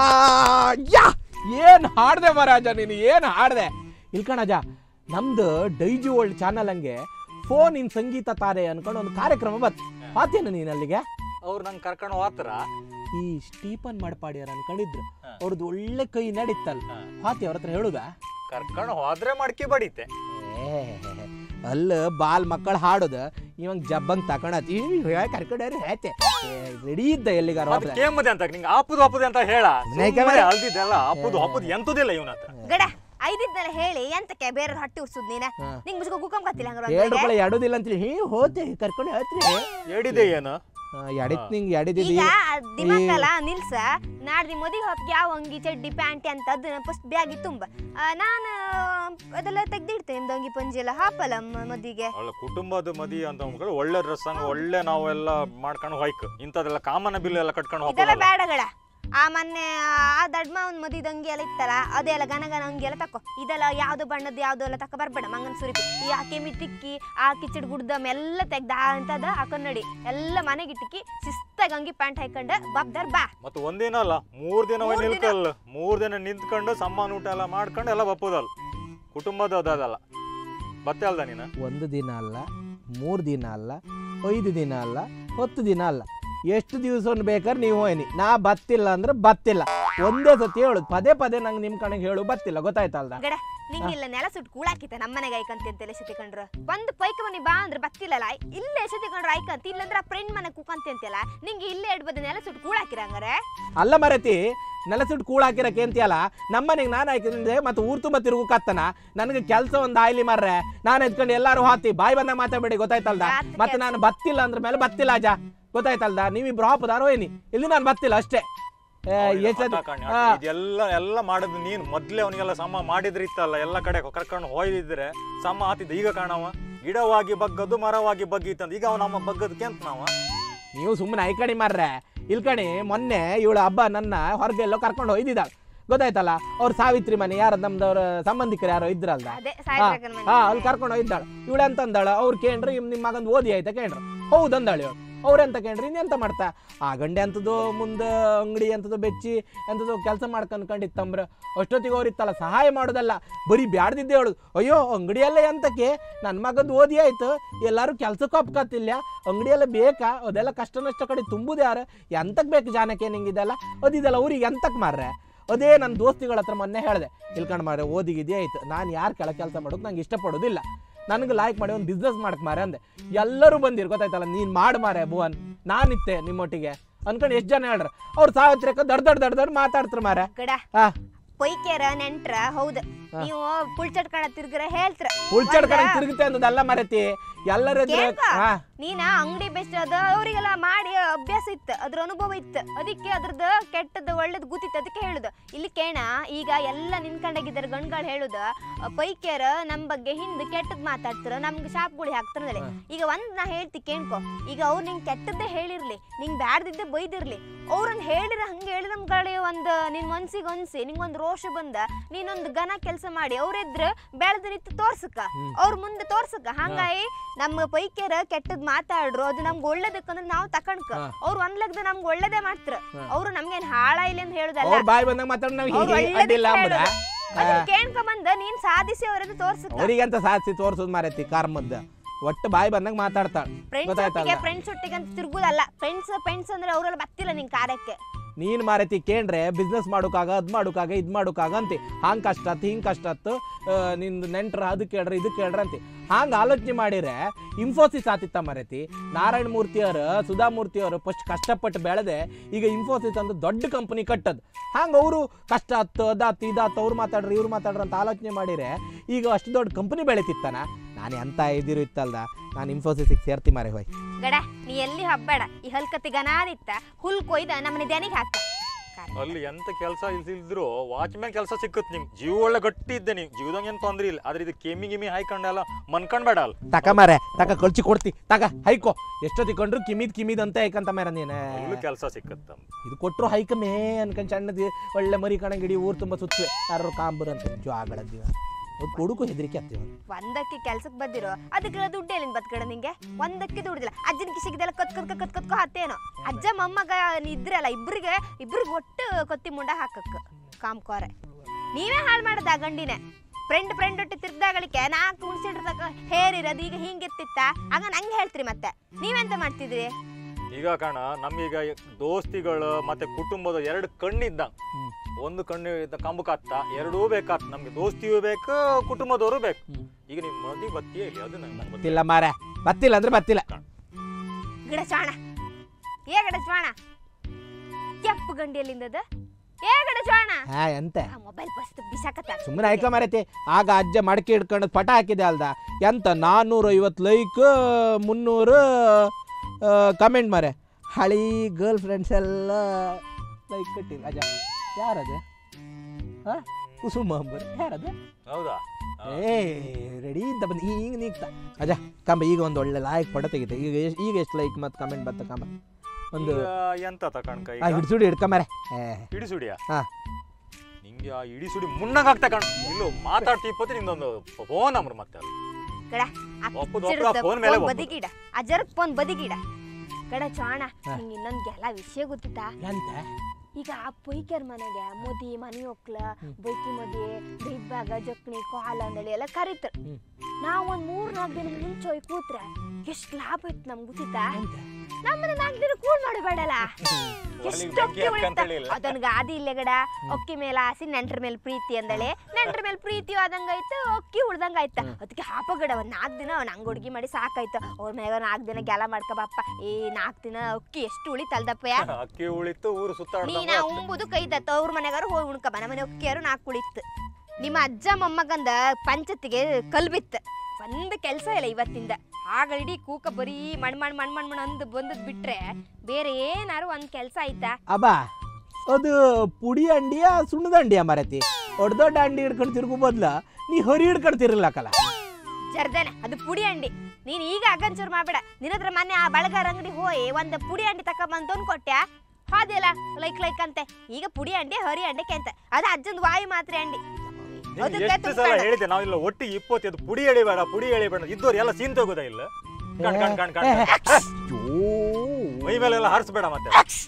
ಯಾ ಏನ್ ಹಾಡ್ದೆ ಮಹಾರಾಜ ನೀನು ಏನ್ ಹಾಡ್ದೆ ಇಲ್ಕಣಜ ನಮ್ದು ಡೈಜಿ ವರ್ಲ್ಡ್ ಚಾನಲ್ ಹಂಗೆ ಫೋನ್ ಇನ್ ಸಂಗೀತ ತಾರೆ ಅನ್ಕೊಂಡು ಒಂದು ಕಾರ್ಯಕ್ರಮ ಬತ್ ಪಾತೇನು ನೀನ್ ಅಲ್ಲಿಗೆ ಅವ್ರು ನಂಗೆ ಕರ್ಕೊಂಡು ಹೋತ್ರ ಈ ಸ್ಟೀಫನ್ ಮಾಡ್ಪಾಡ್ಯಾರ ಅನ್ಕೊಂಡಿದ್ರು ಹಾ. ಅವ್ರದ್ದು ಒಳ್ಳೆ ಕೈ ನಡೀತಲ್ಲ ಹಾ. ಪಾತಿ ಅವ್ರ ಹತ್ರ ಹೇಳುದಾ ಕರ್ಕೊಂಡು ಹೋದ್ರೆ ಮಡ್ಕಿ ಬಡಿತೆ ಏ, ಅಲ್ಲ ಬಾಲ್ ಮಕ್ಕಳು ಹಾಡೋದು ಇವಂಗ್ ಜಬ್ಬಂಗ್ ತಕೊಂಡತಿ ಕರ್ಕೊಂಡ್ರಿ ಹೇಳ್ತೆ ರೆಡಿ ಇದ್ದ ಎಲ್ಲಿಗಾರ ಮತ್ತೆ ಕೇಮದೆ ಅಂತ ನಿಂಗೆ ಆಪುದು ಆಪುದು ಅಂತ ಹೇಳ ಸುಮ್ನೆ ಸುಮ್ನೆ ಅಲ್ದಿದ್ದೆಲ್ಲ ಆಪುದು ಆಪುದು ಎಂತದಿಲ್ಲ ಇವನ ಹತ್ರ ಗಡ ಐದಿದ್ದೆಲ್ಲ ಹೇಳಿ ಎಂತಕ್ಕೆ ಬೇರೆ ಹೊಟ್ಟಿ ಉರ್ಸುದ್ ನೀನ ಹಾ. ನಿಂಗ್ ಮುಸ್ಕೊ ಕುಕ್ಕಂ ಕತ್ತಿಲ್ಲ ಎರಡು ಹಂಗಾರ ರೂಪಾಯಿ ಎಡೋದಿಲ್ಲ ಅಂತೇಳಿ ಹೇ ಹೋತೆ ಕರ್ಕೊಂಡು ಹೇಳ್ತೀರಿ ಹೇಳಿದೆ ಏನು ಎಡಿತ್ ನಿಂಗೆ ಎಡಿದಿದ್ದಿ ಈಗ ದಿಮಾಕಲ್ಲ ನಿಲ್ಸ ನಾಡ್ದಿ ಮದುವೆ ಹೊತ್ತಿಗೆ ಯಾವ ಅಂಗಿ ಚಡ್ಡಿ ಪ್ಯಾಂಟ್ ಅಂತ ಅದನ್ನ ಫಸ್ಟ್ ಬ್ಯಾಗಿ ತುಂಬ ಆ, ನಾನು ಅದೆಲ್ಲ ತೆಗ್ದಿಡ್ತೇನೆ ನಿಮ್ದು ಅಂಗಿ ಪಂಜಿ ಎಲ್ಲ ಹಾಪಲ್ಲ ಮ- ಮದ್ವಿಗೆ ಅವಳ ಕುಟುಂಬದ ಮದಿ ಅಂತ ಅಂದ್ಕೊಂಡು ಒಳ್ಳೆ ಡ್ರೆಸ್ ಹಂಗ ಒಳ್ಳೆ ನಾವೆಲ್ಲ ಮಾಡ್ಕೊಂಡು ಹೋಯ್ಕ್ ಇಂಥದ್ದೆಲ್ಲ ಕಾಮನ ಬಿಲ್ ಎಲ್ಲ ಕಟ್ಕೊಂಡು ಇದೆಲ್ಲ ಹೋಗ್ತಾರಲ್ಲ ಬೇಡಗಳ ಆ ಮೊನ್ನೆ ಆ ದಡ್ಮ ಒಂದ್ ಮದಿದ ಅಂಗಿ ಎಲ್ಲ ಇತ್ತಲ್ಲ ಅದೆಲ್ಲ ಗನ ಗನ ಅಂಗಿ ಎಲ್ಲ ತಕೋ ಇದೆಲ್ಲ ಯಾವ್ದು ಬಣ್ಣದ ಯಾವ್ದು ಎಲ್ಲ ತಕ ಬರ್ಬೇಡ ಮಂಗನ್ ಸುರಿಪಿ ಈ ಆ ಕೆಮಿ ತಿಕ್ಕಿ ಆ ಕಿಚಡ್ ಗುಡ್ದಮ್ ಎಲ್ಲ ತೆಗ್ದ ಅಂತದ ಆ ಕನ್ನಡಿ ಎಲ್ಲ ಮನೆಗೆ ಇಟ್ಟಿಕ್ಕಿ ಶಿಸ್ತಾಗಿ ಅಂಗಿ ಪ್ಯಾಂಟ್ ಹಾಕೊಂಡ ಬಾಬ್ದಾರ್ ಬಾ ಮತ್ತೆ ಒಂದಿನ ಅಲ್ಲ ಮೂರ್ ದಿನ ಹೋಗಿ ಮೂರ್ ದಿನ. ನಿಲ್ಕಲ್ಲ ಮೂರ್ ದಿನ ನಿಂತ್ಕೊಂಡು ಸಮ್ಮಾನ ಊಟ ಎಲ್ಲ ಮಾಡ್ಕೊಂಡು ಎಲ್ಲ ಬಪ್ಪುದಲ್ಲ ಕುಟುಂಬದ ಅದಲ್ಲ ಮತ್ತೆ ಅಲ್ದ ನೀನು ಒಂದು ದಿನ ಅಲ್ಲ ಮೂರು ದಿನ ಅಲ್ಲ ಐದು ದಿನ ಅಲ್ಲ ಹತ್ತು ದಿನ ಅಲ್ಲ ಎಷ್ಟು ದಿವಸ ಬೇಕಾದ್ರೆ ನೀವು ಹೋಯ್ನಿ ನಾ ಬತ್ತಿಲ್ಲ ಅಂದ್ರೆ ಬತ್ತಿಲ್ಲ ಒಂದೇ ಸತಿ ಹೇಳುದು ಪದೇ ಪದೇ ನಂಗೆ ನಿಮ್ಮ ಕಣಗೆ ಹೇಳು ಬತ್ತಿಲ್ಲ ಗೊತ್ತಾಯ್ತಲ್ದ ಗಡ ನಿಂಗಿಲ್ಲ ನೆಲ ಸುಟ್ಟು ಕೂಳಾಕಿತ ನಮ್ಮನೆಗೆ ಐಕಂತ ಅಂತೆಲ್ಲ ಎಸೆತಿಕೊಂಡ್ರು ಒಂದು ಪೈಕ ಮನಿ ಬಾ ಅಂದ್ರೆ ಬತ್ತಿಲ್ಲಲ್ಲ ಇಲ್ಲೇ ಎಸೆತಿಕೊಂಡ್ರು ಐಕಂತ ಇಲ್ಲಂದ್ರೆ ಆ ಫ್ರೆಂಡ್ ಮನೆ ಕುಕಂತ ಅಂತೆಲ್ಲ ನಿಂಗೆ ಇಲ್ಲೇ ಎಡ್ಬದ ನೆಲ ಸುಟ್ಟು ಕೂಳಾಕಿರ ಹಂಗಾರೆ ಅಲ್ಲ ಮರತಿ ನೆಲಸುಟ್ಟು ಕೂಳ ಹಾಕಿರಕ್ಕೆ ಅಂತೀಯಲ್ಲ ನಮ್ಮನೆಗೆ ನಾನು ಹಾಕಿದ್ರೆ ಮತ್ತೆ ಊರು ತುಂಬ ತಿರುಗು ಕತ್ತನ ನನಗೆ ಕೆಲಸ ಒಂದು ಆಯ್ಲಿ ಮಾರ್ರೆ ನಾನು ಎತ್ಕೊಂಡು ಎಲ್ಲಾರು ಹಾತಿ ಬಾಯಿ ಬಂದಾಗ ಮಾತಾಡಬೇಡಿ ಗೊತ್ತಾಯ್ತಲ್ದ ರಾತ್ರಿ ಮತ್ತೆ ನಾನು ಬತ್ತಿಲ್ಲ ಅಂದ್ರ ಮೇಲೆ ಬತ್ತಿಲ್ಲ ಅಜ್ಜ ಗೊತ್ತಾಯ್ತಲ್ದ ನೀವಿಬ್ರು ಹಾಪದಾರೋ ಏನಿ ಇಲ್ಲಿ ನಾನು ಬತ್ತಿಲ್ಲ ಅಷ್ಟೇ ಏ, ಎಷ್ಟ್ ಸತಿ- ಆ, ಇದೆಲ್ಲ ಎಲ್ಲ ಮಾಡಿದ್ ನೀನು ಮೊದ್ಲೇ ಅವನಿಗೆಲ್ಲ ಸಮ ಮಾಡಿದ್ರೆ ಇತ್ತಲ್ಲ ಎಲ್ಲ ಕಡೆ ಕರ್ಕೊಂಡು ಹೋಯ್ದಿದ್ರೆ ಸಮ ಆತಿದ್ದ ಈಗ ಕಾಣವ ಗಿಡವಾಗಿ ಬಗ್ಗದು ಮರವಾಗಿ ಬಗ್ಗಿತ್ತಂದ ಈಗ ಅವನ ಬಗ್ಗದಕ್ಕೆ ಅಂತ ನಾವ ನೀವು ಸುಮ್ಮನೆ ಐಕಣಿ ಮಾರ್ರೆ ಇಲ್ಕಣಿ ಮೊನ್ನೆ ಇವಳು ಹಬ್ಬ ನನ್ನ ಹೊರಗೆಲ್ಲೋ ಕರ್ಕೊಂಡು ಹೋಯ್ದಿದ್ದಾಳೆ ಗೊತ್ತಾಯ್ತಲ್ಲ ಅವ್ರ ಸಾವಿತ್ರಿ ಮನೆ ಯಾರ ನಮ್ದವ್ರ ಸಂಬಂಧಿಕರು ಯಾರೋ ಇದ್ರಲ್ದ ಅದೇ ಹಾ ಸಾಯ್ಬ್ರಗನ್ ಮನೆ ಹಾ ಅಲ್ಲಿ ಕರ್ಕೊಂಡು ಹೋಗಿದ್ದಾಳೆ ಇವಳು ಎಂತ ಅಂದಾಳ ಅವ್ರು ಕೇಳ್ರಿ ನಿಮ್ಮ ಮಗಂದು ಓದಿ ಆಯ್ತಾ ಕೇಳ್ರಿ ಹೌದು ಅಂದಾಳೆ ಇವಳು ಅವ್ರೆಂತ ಕೇಳ್ರಿ ಇನ್ನೆಂತ ಮಾಡ್ತಾ ಆ ಗಂಡೆ ಅಂತದ್ದು ಮುಂದೆ ಅಂಗಡಿ ಅಂತದ್ದು ಬೆಚ್ಚಿ ಎಂಥದ್ದು ಕೆಲಸ ಮಾಡ್ಕೊಂಡು ಕಂಡಿತ್ತಂಬ್ರ ಅಷ್ಟೊತ್ತಿಗೆ ಅವ್ರು ಇತ್ತಲ್ಲ ಸಹಾಯ ಮಾಡೋದಲ್ಲ ಬರೀ ಬ್ಯಾಡ್ದಿದ್ದೆ ಹೇಳುದು ಅಯ್ಯೋ ಅಂಗಡಿಯಲ್ಲ ಎಂತಕ್ಕೆ ನನ್ನ ಮಗಂದು ಓದಿ ಆಯ್ತು ಎಲ್ಲರೂ ಕೆಲ್ಸಕ್ಕೆ ಒಪ್ಕತ್ತಿಲ್ಲ ಅಂಗಡಿಯೆಲ್ಲ ಬೇಕಾ ಅದೆಲ್ಲ ಕಷ್ಟ ನಷ್ಟ ಕಡೆ ತುಂಬುದು ಯಾರು ಎಂತಕ್ಕೆ ಬೇಕು ಜಾನಕ್ಕೆ ನಿಂಗಿದೆಲ್ಲ ಅದಿದೆಲ್ಲ ಊರಿಗೆ ಎಂತಕ್ಕೆ ಮಾರ್ರೆ ಅದೇ ನನ್ನ ದೋಸ್ತಿಗಳ ಹತ್ರ ಮೊನ್ನೆ ಹೇಳಿದೆ ಇಲ್ಕಂಡು ಮಾರೆ ಓದಿಗಿದೇ ಆಯ್ತು ನಾನು ಯಾರು ಕೆಳ ಕೆಲಸ ಮಾಡೋದು ನಂಗೆ ಇಷ್ಟಪಡೋದಿಲ್ಲ ನನಗೆ ಲಾಯ್ಕ್ ಮಾಡಿ ಒಂದು ಬಿಸ್ನೆಸ್ ಮಾಡಕ್ ಮಾರೆ ಅಂದೆ ಎಲ್ಲರೂ ಬಂದಿರು ಗೊತ್ತಾಯ್ತಲ್ಲ ನೀನು ಮಾಡಿ ಮಾರೆ ಭುವನ್ ನಾನಿತ್ತೆ ನಿಮ್ಮೊಟ್ಟಿಗೆ ಅನ್ಕೊಂಡು ಎಷ್ಟು ಜನ ಹೇಳ್ರ ಅವ್ರು ಸಾವಿತ್ರಕ್ಕೆ ದಡ್ ದಡ್ ದಡ್ ದಡ್ ಮಾತಾಡ್ತಾರೆ ಮಾರೆ ಗಡ ಹಾ ಪೊಯ್ಕೆರ ನೆಂಟ್ರ ಹೌದು ನೀವು ಪುಳ್ಚಟ್ ಕಣ ತಿರ್ಗ್ರೆ ಹೇಳ್ತ್ರ ಉಳ್ಚಾಡ್ ಕಡೆ ಒಂದ- ತಿರುಗುತ್ತೆ ಅನ್ನೋದಲ್ಲ ಮರತಿ ಎಲ್ಲರಿದ್ರೆ ಕೇಳ್ಕ? ಹಾ ನೀನ ಅಂಗಡಿ ಬೆಸ್ಟ್ ಅದ ಅವರಿಗೆಲ್ಲ ಮಾಡಿ ಅಭ್ಯಾಸ ಇತ್ತು ಅದ್ರ ಅನುಭವ ಇತ್ತು ಅದಕ್ಕೆ ಅದ್ರದ್ದು ಕೆಟ್ಟದ್ದು ಒಳ್ಳೇದು ಗೊತ್ತಿತ್ತು ಅದಕ್ಕೆ ಹೇಳುದು ಇಲ್ಲಿ ಕೇಣ ಈಗ ಎಲ್ಲ ನಿನ್ಕಂಡಾಗಿದ್ದಾರೆ ಗಂಡ್ಗಳು ಹೇಳುದ ಪೈಕ್ಯರ ನಮ್ ಬಗ್ಗೆ ಹಿಂದ್ ಕೆಟ್ಟದ್ ಮಾತಾಡ್ತಾರ ನಮ್ಗೆ ಶಾಪ್ಗುಳಿ ಹಾಕ್ತಾರ ಈಗ ಒಂದ್ ನಾ ಹೇಳ್ತಿ ಕೇಳ್ಕೊ ಈಗ ಅವ್ರು ನಿಂಗ್ ಕೆಟ್ಟದ್ದೇ ಹೇಳಿರ್ಲಿ ನಿಂಗ್ ಬ್ಯಾಡ್ದಿದ್ದೆ ಬೈದಿರ್ಲಿ ಅವ್ರನ್ನ ಹೇಳಿರ ಹಂಗೆ ಹೇಳಿ ನಮ್ ಕಡೆ ಒಂದ್ ನಿನ್ ಮನ್ಸಿಗೆ ಅನ್ಸಿ ನಿಂಗೊಂದ್ ರೋಷ ಬಂದ ನೀನೊಂದ್ ಘನ ಕೆಲಸ ಮಾಡಿ ಅವ್ರಿದ್ರ ಬೆಳೆದ ನಿಂತು ತೋರ್ಸಕ್ಕ ಅವ್ರ ಮುಂದೆ ತೋರ್ಸಕ್ಕ ಹಂಗಾಗಿ ನಮ್ಮ ಪೈಕ್ಯರ ಕೆಟ್ಟದ್ ಮಾತಾಡ್ರು ಅದು ನಮ್ಗೆ ಒಳ್ಳೇದಕ್ಕಂದ್ರೆ ನಾವು ತಕಣ್ಕ ಹಾ. ಅವ್ರು ಒಂದ್ ಲೆಕ್ಕದ ನಮ್ಗೆ ಒಳ್ಳೇದೇ ಮಾಡ್ತಾರ ಅವ್ರು ನಮ್ಗೇನ್ ಹಾಳ ಇಲ್ಲ ಅಂತ ಹೇಳುದಲ್ಲ ಅವ್ರ ಬಾಯಿ ಬಂದಾಗ ಮಾತಾಡ್ ನಾವು ಅವ್ರು ಹೀಗೆ ಅಡ್ಡಿಲ್ಲ ಅಂಬುದ ಅದನ್ನ ಕೇಳ್ಕ ಬಂದ ನೀನ್ ಸಾಧಿಸಿ ಅವರನ್ನು ತೋರ್ಸಕ್ಕ ಅವರಿಗಂತ ಸಾಧಿಸಿ ತೋರ್ಸೋದ್ ಮಾರೈತಿ ಕಾರ್ಮದ್ದ ಒಟ್ಟು ಬಾಯಿ ಬಂದಾಗ ಮಾತಾಡ್ತಾಳ ಫ್ರೆಂಡ್ಸ್ ಗೊತ್ತಾಯ್ತಲ್ಲ ಒಟ್ಟಿಗೆ ಫ್ರೆಂಡ್ಸ್ ಒಟ್ಟಿಗೆ ಅಂತ ತಿರುಗುದಲ್ಲ ಫ್ರೆಂಡ್ಸ್ ಫ್ರೆಂಡ್ಸ್ ಅಂದ್ರೆ ಅವರೆಲ್ಲ ಬತ್ತಿಲ್ಲ ನಿನ್ ಕಾರ್ಯಕ್ಕೆ ನೀನ್ ಮಾರೈತಿ ಕೇಂಡ್ರೆ ಬಿಸ್ನೆಸ್ ಮಾಡೋಕಾಗ ಅದ್ ಮಾಡೋಕಾಗ ಇದ್ ಮಾಡೋಕಾಗ ಅಂತಿ ಹಾಂಗ್ ಕಷ್ಟ ಆತ್ ಹಿಂಗ್ ಕಷ್ಟ ಆತು ಆ, ನಿಂದು ನೆಂಟ್ರ ಅದು ಕೇಳ್ರ ಇದು ಕೇಳ್ರ ಅಂತಿ ಹಾಂಗ್ ಆಲೋಚನೆ ಮಾಡಿದ್ರೆ ಇನ್ಫೋಸಿಸ್ ಆತಿತ್ತ ಮಾರೈತಿ ನಾರಾಯಣ ಮೂರ್ತಿಯವ್ರ ಸುಧಾ ಮೂರ್ತಿಯವರು ಫಸ್ಟ್ ಕಷ್ಟಪಟ್ಟು ಬೆಳೆದೆ ಈಗ ಇನ್ಫೋಸಿಸ್ ಅಂತ ದೊಡ್ಡ ಕಂಪನಿ ಕಟ್ಟದ್ ಹಂಗ ಅವರು ಕಷ್ಟ ಆತ್ತು ಅದಾತ್ ಇದಾತ್ ಅವ್ರು ಮಾತಾಡ್ರಿ ಇವ್ರು ಮಾತಾಡ್ರಿ ಅಂತ ಆಲೋಚನೆ ಮಾಡಿದ್ರೆ ಈಗ ಅಷ್ಟು ದೊಡ್ಡ ಕಂಪನಿ ಬೆಳಿತಿತ್ತಾನ ನಾನು ಎಂತ ಇದಿರು ಇತ್ತಲ್ದ ನಾನು ಇನ್ಫೋಸಿಸಿಗೆ ಸೇರ್ತಿ ಮಾರೆ ಹೋಯ್ ಗಡ ನೀ ಎಲ್ಲಿ ಹಬ್ಬೇಡ ಈ ಹಲ್ಕತಿ ಗನಾದಿತ್ತ ಹುಲ್ ಕೊಯ್ದ ನಮ್ಮನೆ ದ್ಯಾನಿಗೆ ಹಾಕ ಅಲ್ಲಿ ಎಂತ ಕೆಲಸ ಇಲ್ದಿದ್ರು ವಾಚ್ಮ್ಯಾನ್ ಕೆಲಸ ಸಿಕ್ಕತ್ ನಿಂಗೆ ಜೀವ ಒಳ್ಳೆ ಗಟ್ಟಿ ಇದ್ದೆ ನೀವು ಜೀವದಂಗ ಏನ್ ತೊಂದ್ರೆ ಇಲ್ಲ ಆದ್ರೆ ಇದು ಕೆಮ್ಮಿ ಗಿಮಿ ಹಾಯ್ಕೊಂಡೆಲ್ಲ ಮನ್ಕೊಂಡ್ಬೇಡ ಅಲ್ಲ ತಕ ಮಾರೆ ತಕ ಕಳ್ಸಿ ಕೊಡ್ತಿ ತಕ ಹೈಕೋ ಎಷ್ಟೊತ್ತಿಗೆ ಕೊಂಡ್ರು ಕಿಮಿದ್ ಕಿಮಿದ್ ಅಂತ ಹೈಕಂತ ಮೇರ ನೀನು ಫುಲ್ ಕೆಲಸ ಸಿಕ್ಕತ್ತ ಇದು ಕೊಟ್ಟರು ಹೈಕ ಮೇ ಅನ್ಕೊಂಡ್ ಸಣ್ಣದಿ ಒಳ್ಳೆ ಮರಿ ಕಣಗಿಡಿ ಊರು ತುಂಬ ಸುತ್ತುವೆ ಯಾರು ಕಾಂಬರ್ ಅಂತ ಜೋ ಆಗಳದ್ದೀವ ಅದು ಕೊಡುಕು ಹೆದರಿಕೆ ಆಗ್ತೀವ ಒಂದಕ್ಕೆ ಕೆಲ್ಸಕ್ಕೆ ಬಂದಿರೋ ಅದಕ್ಕೆ ದುಡ್ಡು ಎಲ್ಲಿಂದ ಬತ್ಕಡ ನಿಂಗೆ ಒಂದಕ್ಕೆ ದುಡ್ದಿಲ್ಲ ಅಜ್ಜನ ಕಿಸಿಗಿದೆಲ್ಲ ಕತ್ ಕತ್ ಕತ್ ಕತ್ಕೊ ಹತ್ತೇನೋ ಅಜ್ಜ ಮೊಮ್ಮಗ ನೀ ಇದ್ರಲ್ಲ ಇಬ್ರಿಗೆ ಇಬ್ರಿಗೆ ಒಟ್ಟು ಕೊತ್ತಿ ಮುಂಡ ಹಾಕಕ್ ಕಾಮ್ಕೋರೆ ನೀವೇ ಹಾಳು ಮಾಡೋದು ಆ ಗಂಡಿನೇ ಫ್ರೆಂಡ್ ಫ್ರೆಂಡ್ ಒಟ್ಟು ತಿರ್ದಾಗಳಿಕೆ ನಾಲ್ಕು ಹುಣ್ಸಿಡ್ರದಾಗ ಹೇರಿರೋದು ಈಗ ಹಿಂಗಿರ್ತಿತ್ತ ಆಗ ನಂಗೆ ಹೇಳ್ತೀರಿ ಮತ್ತೆ ನೀವೆಂತ ಮಾಡ್ತಿದ್ರಿ ಈಗ ಕಾಣ ನಮೀಗ ದೋಸ್ತಿಗಳು ಮತ್ತೆ ಕುಟುಂಬದ ಎರಡು ಕಣ್ಣಿದ್ದಂಗ ಹ್ಮ್. ಒಂದು ಕಣ್ಣು ಇದ್ದ ಕಂಬಕ್ಕಾತ್ತ ಎರಡೂ ಬೇಕಾತ್ ನಮ್ಗೆ ದೋಸ್ತಿಯೂ ಬೇಕು ಕುಟುಂಬದವರು ಬೇಕು ಹ್ಮ್. ಈಗ ನಿಮ್ ಮದಿ ಬತ್ತಿಯೇ ಇಲ್ಲ ಅದು ನಂಗೆ ಗೊತ್ತಿಲ್ಲ. ಬತ್ತಿಲ್ಲ ಮಾರೆ ಬತ್ತಿಲ್ಲ ಅಂದ್ರೆ ಬತ್ತಿಲ್ಲ ಗಿಡ ಚಾಣ ಏ ಗಿಡ ಚಾಣ ಕೆಂಪು ಗಂಡಿ ಎಲ್ಲಿಂದದ ಏ ಗಿಡ ಚಾಣ ಹಾ ಎಂತ ಮೊಬೈಲ್ ಬಸ್ ಬಿಸಾಕತ್ತ ಸುಮ್ಮನೆ ಆಯ್ಕ ಮಾರೈತಿ ಆಗ ಅಜ್ಜ ಮಡಕೆ ಹಿಡ್ಕೊಂಡು ಪಟ ಹಾಕಿದೆ ಅಲ್ದ ಎಂತ ನಾನ್ನೂರ ಐವತ್ತು ಲೈಕ್ ಮುನ್ನೂರು ಕಮೆಂಟ್ ಮಾರೆ ಹಳಿ ಗರ್ಲ್ ಫ್ರೆಂಡ್ಸ್ ಎಲ್ಲ ಲೈಕ್ ಕಟ್ಟಿಲ್ಲ ಅಜ್ಜ ಯಾರದು ಹಾ ಕುಸುಮ ಅಂಬರ್ ಯಾರದು ಹೌದಾ ಏ ರೆಡಿ ಇದ್ದ ಬಂದು ಈಗ ನೀಗ್ತಾ ಅಜ್ಜ ಕಂಬ ಈಗ ಒಂದು ಒಳ್ಳೆ ಲಾಯ್ಕ್ ಪಡ ತೆಗಿತೆ ಈಗ ಎಷ್ಟ್- ಈಗ ಎಷ್ಟು ಲೈಕ್ ಮತ್ತು ಕಮೆಂಟ್ ಬತ್ತ ಕಂಬ ಒಂದು ಈಗ ಎಂತ ತಕಣ್ಕ ಆ ಈಗ ಹಿಡ್ಸುಡಿ ಹಿಡ್ಕೊಂಬಾರೆ ಏ ಇಡಿ ಸುಡಿಯ ಹಾ. ನಿಂಗೆ ಆ ಇಡಿ ಸುಡಿ ಮುನ್ನಂಗ ಆಗ್ತಾ ಕಣ್ ಇಲ್ಲೂ ಮಾತಾಡ್ತಿ ಇಪ್ಪತ್ತು ನಿಂದೊಂದು ಫೋನ್ ನಂಬರ್ ಮತ್ತೆ ಅದು ಗಡ ಒಪ್ಪದು ಒಪ್ಪದ ಫೋನ್ ಮೇಲೆ ಒಪ್ಪದು. ಬದಿಗಿಡ ಅಜರ ಫೋನ್ ಬದಿಗಿಡ ಗಡ ಚಾಣ ಹಾ. ನಿಂಗೆ ಇನ್ನೊಂದು ಎಲ್ಲ ವಿಷಯ ಗೊತ್ತಿತ್ತಾ ಎಂತ ಈಗ ಆ ಪೊಯ್ಕರ್ ಮನೆಗೆ ಮದಿ ಮನಿ ಒಕ್ಲ ಬೈಕಿ ಮದಿ ಬಿಬ್ಬಾಗ ಜಕ್ಣಿ ಕಾಲ ಅಂದಳಿ ಎಲ್ಲ ಕರೀತಾರ ಹ್ಮ್. ನಾವ್ ಒಂದ್ ಮೂರ್ ನಾಲ್ಕು ದಿನ ಮುಂಚೆ ಹೋಗಿ ಕೂತ್ರೆ ಎಷ್ಟ್ ಲಾಭ ಐತ್ ನಮ್ಗೆ ಗೊತ್ತಿತ್ತಾ ಎಂತ ನಮ್ಮನೆ ನಾಲ್ಕು ದಿನ ಕೂಲ್ ಮಾಡಬೇಡಲ್ಲ ಒಲಿಗೆ ಎಷ್ಟು ಬೆಂಕಿ ಅಕ್ಕಿ ಹಾಕ್ಕಂತೇಳಿ ಇಲ್ಲ. ಅದನ್ ಗಾದಿ ಇಲ್ಲೇ ಗಡ ಅಕ್ಕಿ ಮೇಲೆ ಆಸಿ ನೆಂಟ್ರ ಮೇಲೆ ಪ್ರೀತಿ ಅಂದಳೆ ನೆಂಟ್ರ ಮೇಲೆ ಪ್ರೀತಿ ಆದಂಗಾಯ್ತು ಅಕ್ಕಿ ಉಳ್ದಂಗ ಆಯ್ತ ಅದಕ್ಕೆ ಹಾಪ ಗಡ ಒಂದ್ ನಾಲ್ಕು ದಿನ ನಂಗೆ ಹುಡುಗಿ ಮಾಡಿ ಸಾಕಾಯ್ತು ಅವ್ರ ಮ್ಯಾಗ ನಾಲ್ಕು ದಿನ ಗೆಲ ಮಾಡ್ಕೊಬಪ್ಪ ಏ ನಾಲ್ಕು ದಿನ ಅಕ್ಕಿ ಎಷ್ಟು ಉಳಿತಲ್ದಪ್ಪಯ್ಯ ಅಕ್ಕಿ ಉಳಿತು ಊರು ಸುತ್ತಾಡ್ದಂಗ ನೀನ ಉಂಬುದು ಕೈದತ್ತ ಅವ್ರ ಮನೆಗಾರು ಹೋಗಿ ಉಣ್ಕಬ ನಮ್ಮ ಮನೆ ಅಕ್ಕಿಯಾರು ನಾಲ್ಕು ಉಳಿತ್ತು ನಿಮ್ಮ ಅಜ್ಜ ಮೊಮ್ಮಗಂದ ಪಂಚತ್ತಿಗೆ ಕಲ್ಬಿತ್ತು ಒಂದ್ ಕೆಲಸ ಇಲ್ಲ ಇವತ್ತಿಂದ ಆಗ ಇಡೀ ಕೂಕ ಬರೀ ಮಣ್ ಮಣ್ ಮಣ್ ಮಣ್ ಮಣ್ ಅಂದ್ ಬಂದದ್ ಬಿಟ್ರೆ ಬೇರೆ ಏನಾರು ಒಂದ್ ಕೆಲಸ ಆಯ್ತಾ ಅಬ್ಬ ಅದು ಪುಡಿ ಅಂಡಿಯ ಸುಣ್ಣದ ಅಂಡಿಯ ಮರತಿ ದೊಡ್ಡ ದೊಡ್ಡ ಅಂಡಿ ಹಿಡ್ಕೊಂಡು ತಿರುಗು ಬದ್ಲ ನೀ ಹೊರಿ ಹಿಡ್ಕೊಂಡು ತಿರ್ಲಕ್ಕಲ್ಲ ಜರ್ದನೆ ಅದು ಪುಡಿ ಅಂಡಿ ನೀನ್ ಈಗ ಅಗಂಚೂರ್ ಮಾಡ್ಬೇಡ ನಿನ್ನ ಹತ್ರ ಮೊನ್ನೆ ಆ ಬಳಗಾರ ಅಂಗಡಿ ಹೋಗಿ ಒಂದ್ ಪುಡಿ ಅಂಡಿ ತಕೊಂಬಂದ್ ತಂದ್ ಕೊಟ್ಟ್ಯಾ ಹೋದಿಲ್ಲ ಲೈಕ್ ಲೈಕ್ ಅಂತೆ ಈಗ ಪುಡಿ ಅಂಡಿ ಹರಿ ಅಂಡಕ್ಕೆ ಅಂತ ಅದು ಅಜ್ಜಂದ್ ವಾಯು ಮಾತ್ರೆ ಅಂಡಿ ನಿಂಗೆ ಅದಕ್ಕೆ ಎಷ್ಟು ಸಲ ತುಂಬ್ಕೊಳ್ಳು. ಹೇಳಿದೆ ನಾವಿಲ್ಲ ಒಟ್ಟಿಗೆ ಇಪ್ಪತ್ತು ಅದು ಪುಡಿ ಎಳಿಬೇಡ ಪುಡಿ ಎಳಿಬೇಡ ಇದ್ದವ್ರು ಎಲ್ಲ ಸೀನ್ ತಗೋದ ಇಲ್ಲ ಕಣ್ ಕಣ್ ಕಣ್ ಕಣ್ ಕಣ್. ಮೈ ಮೇಲೆಲ್ಲ ಹಾರಿಸ್ಬೇಡ ಮತ್ತೆ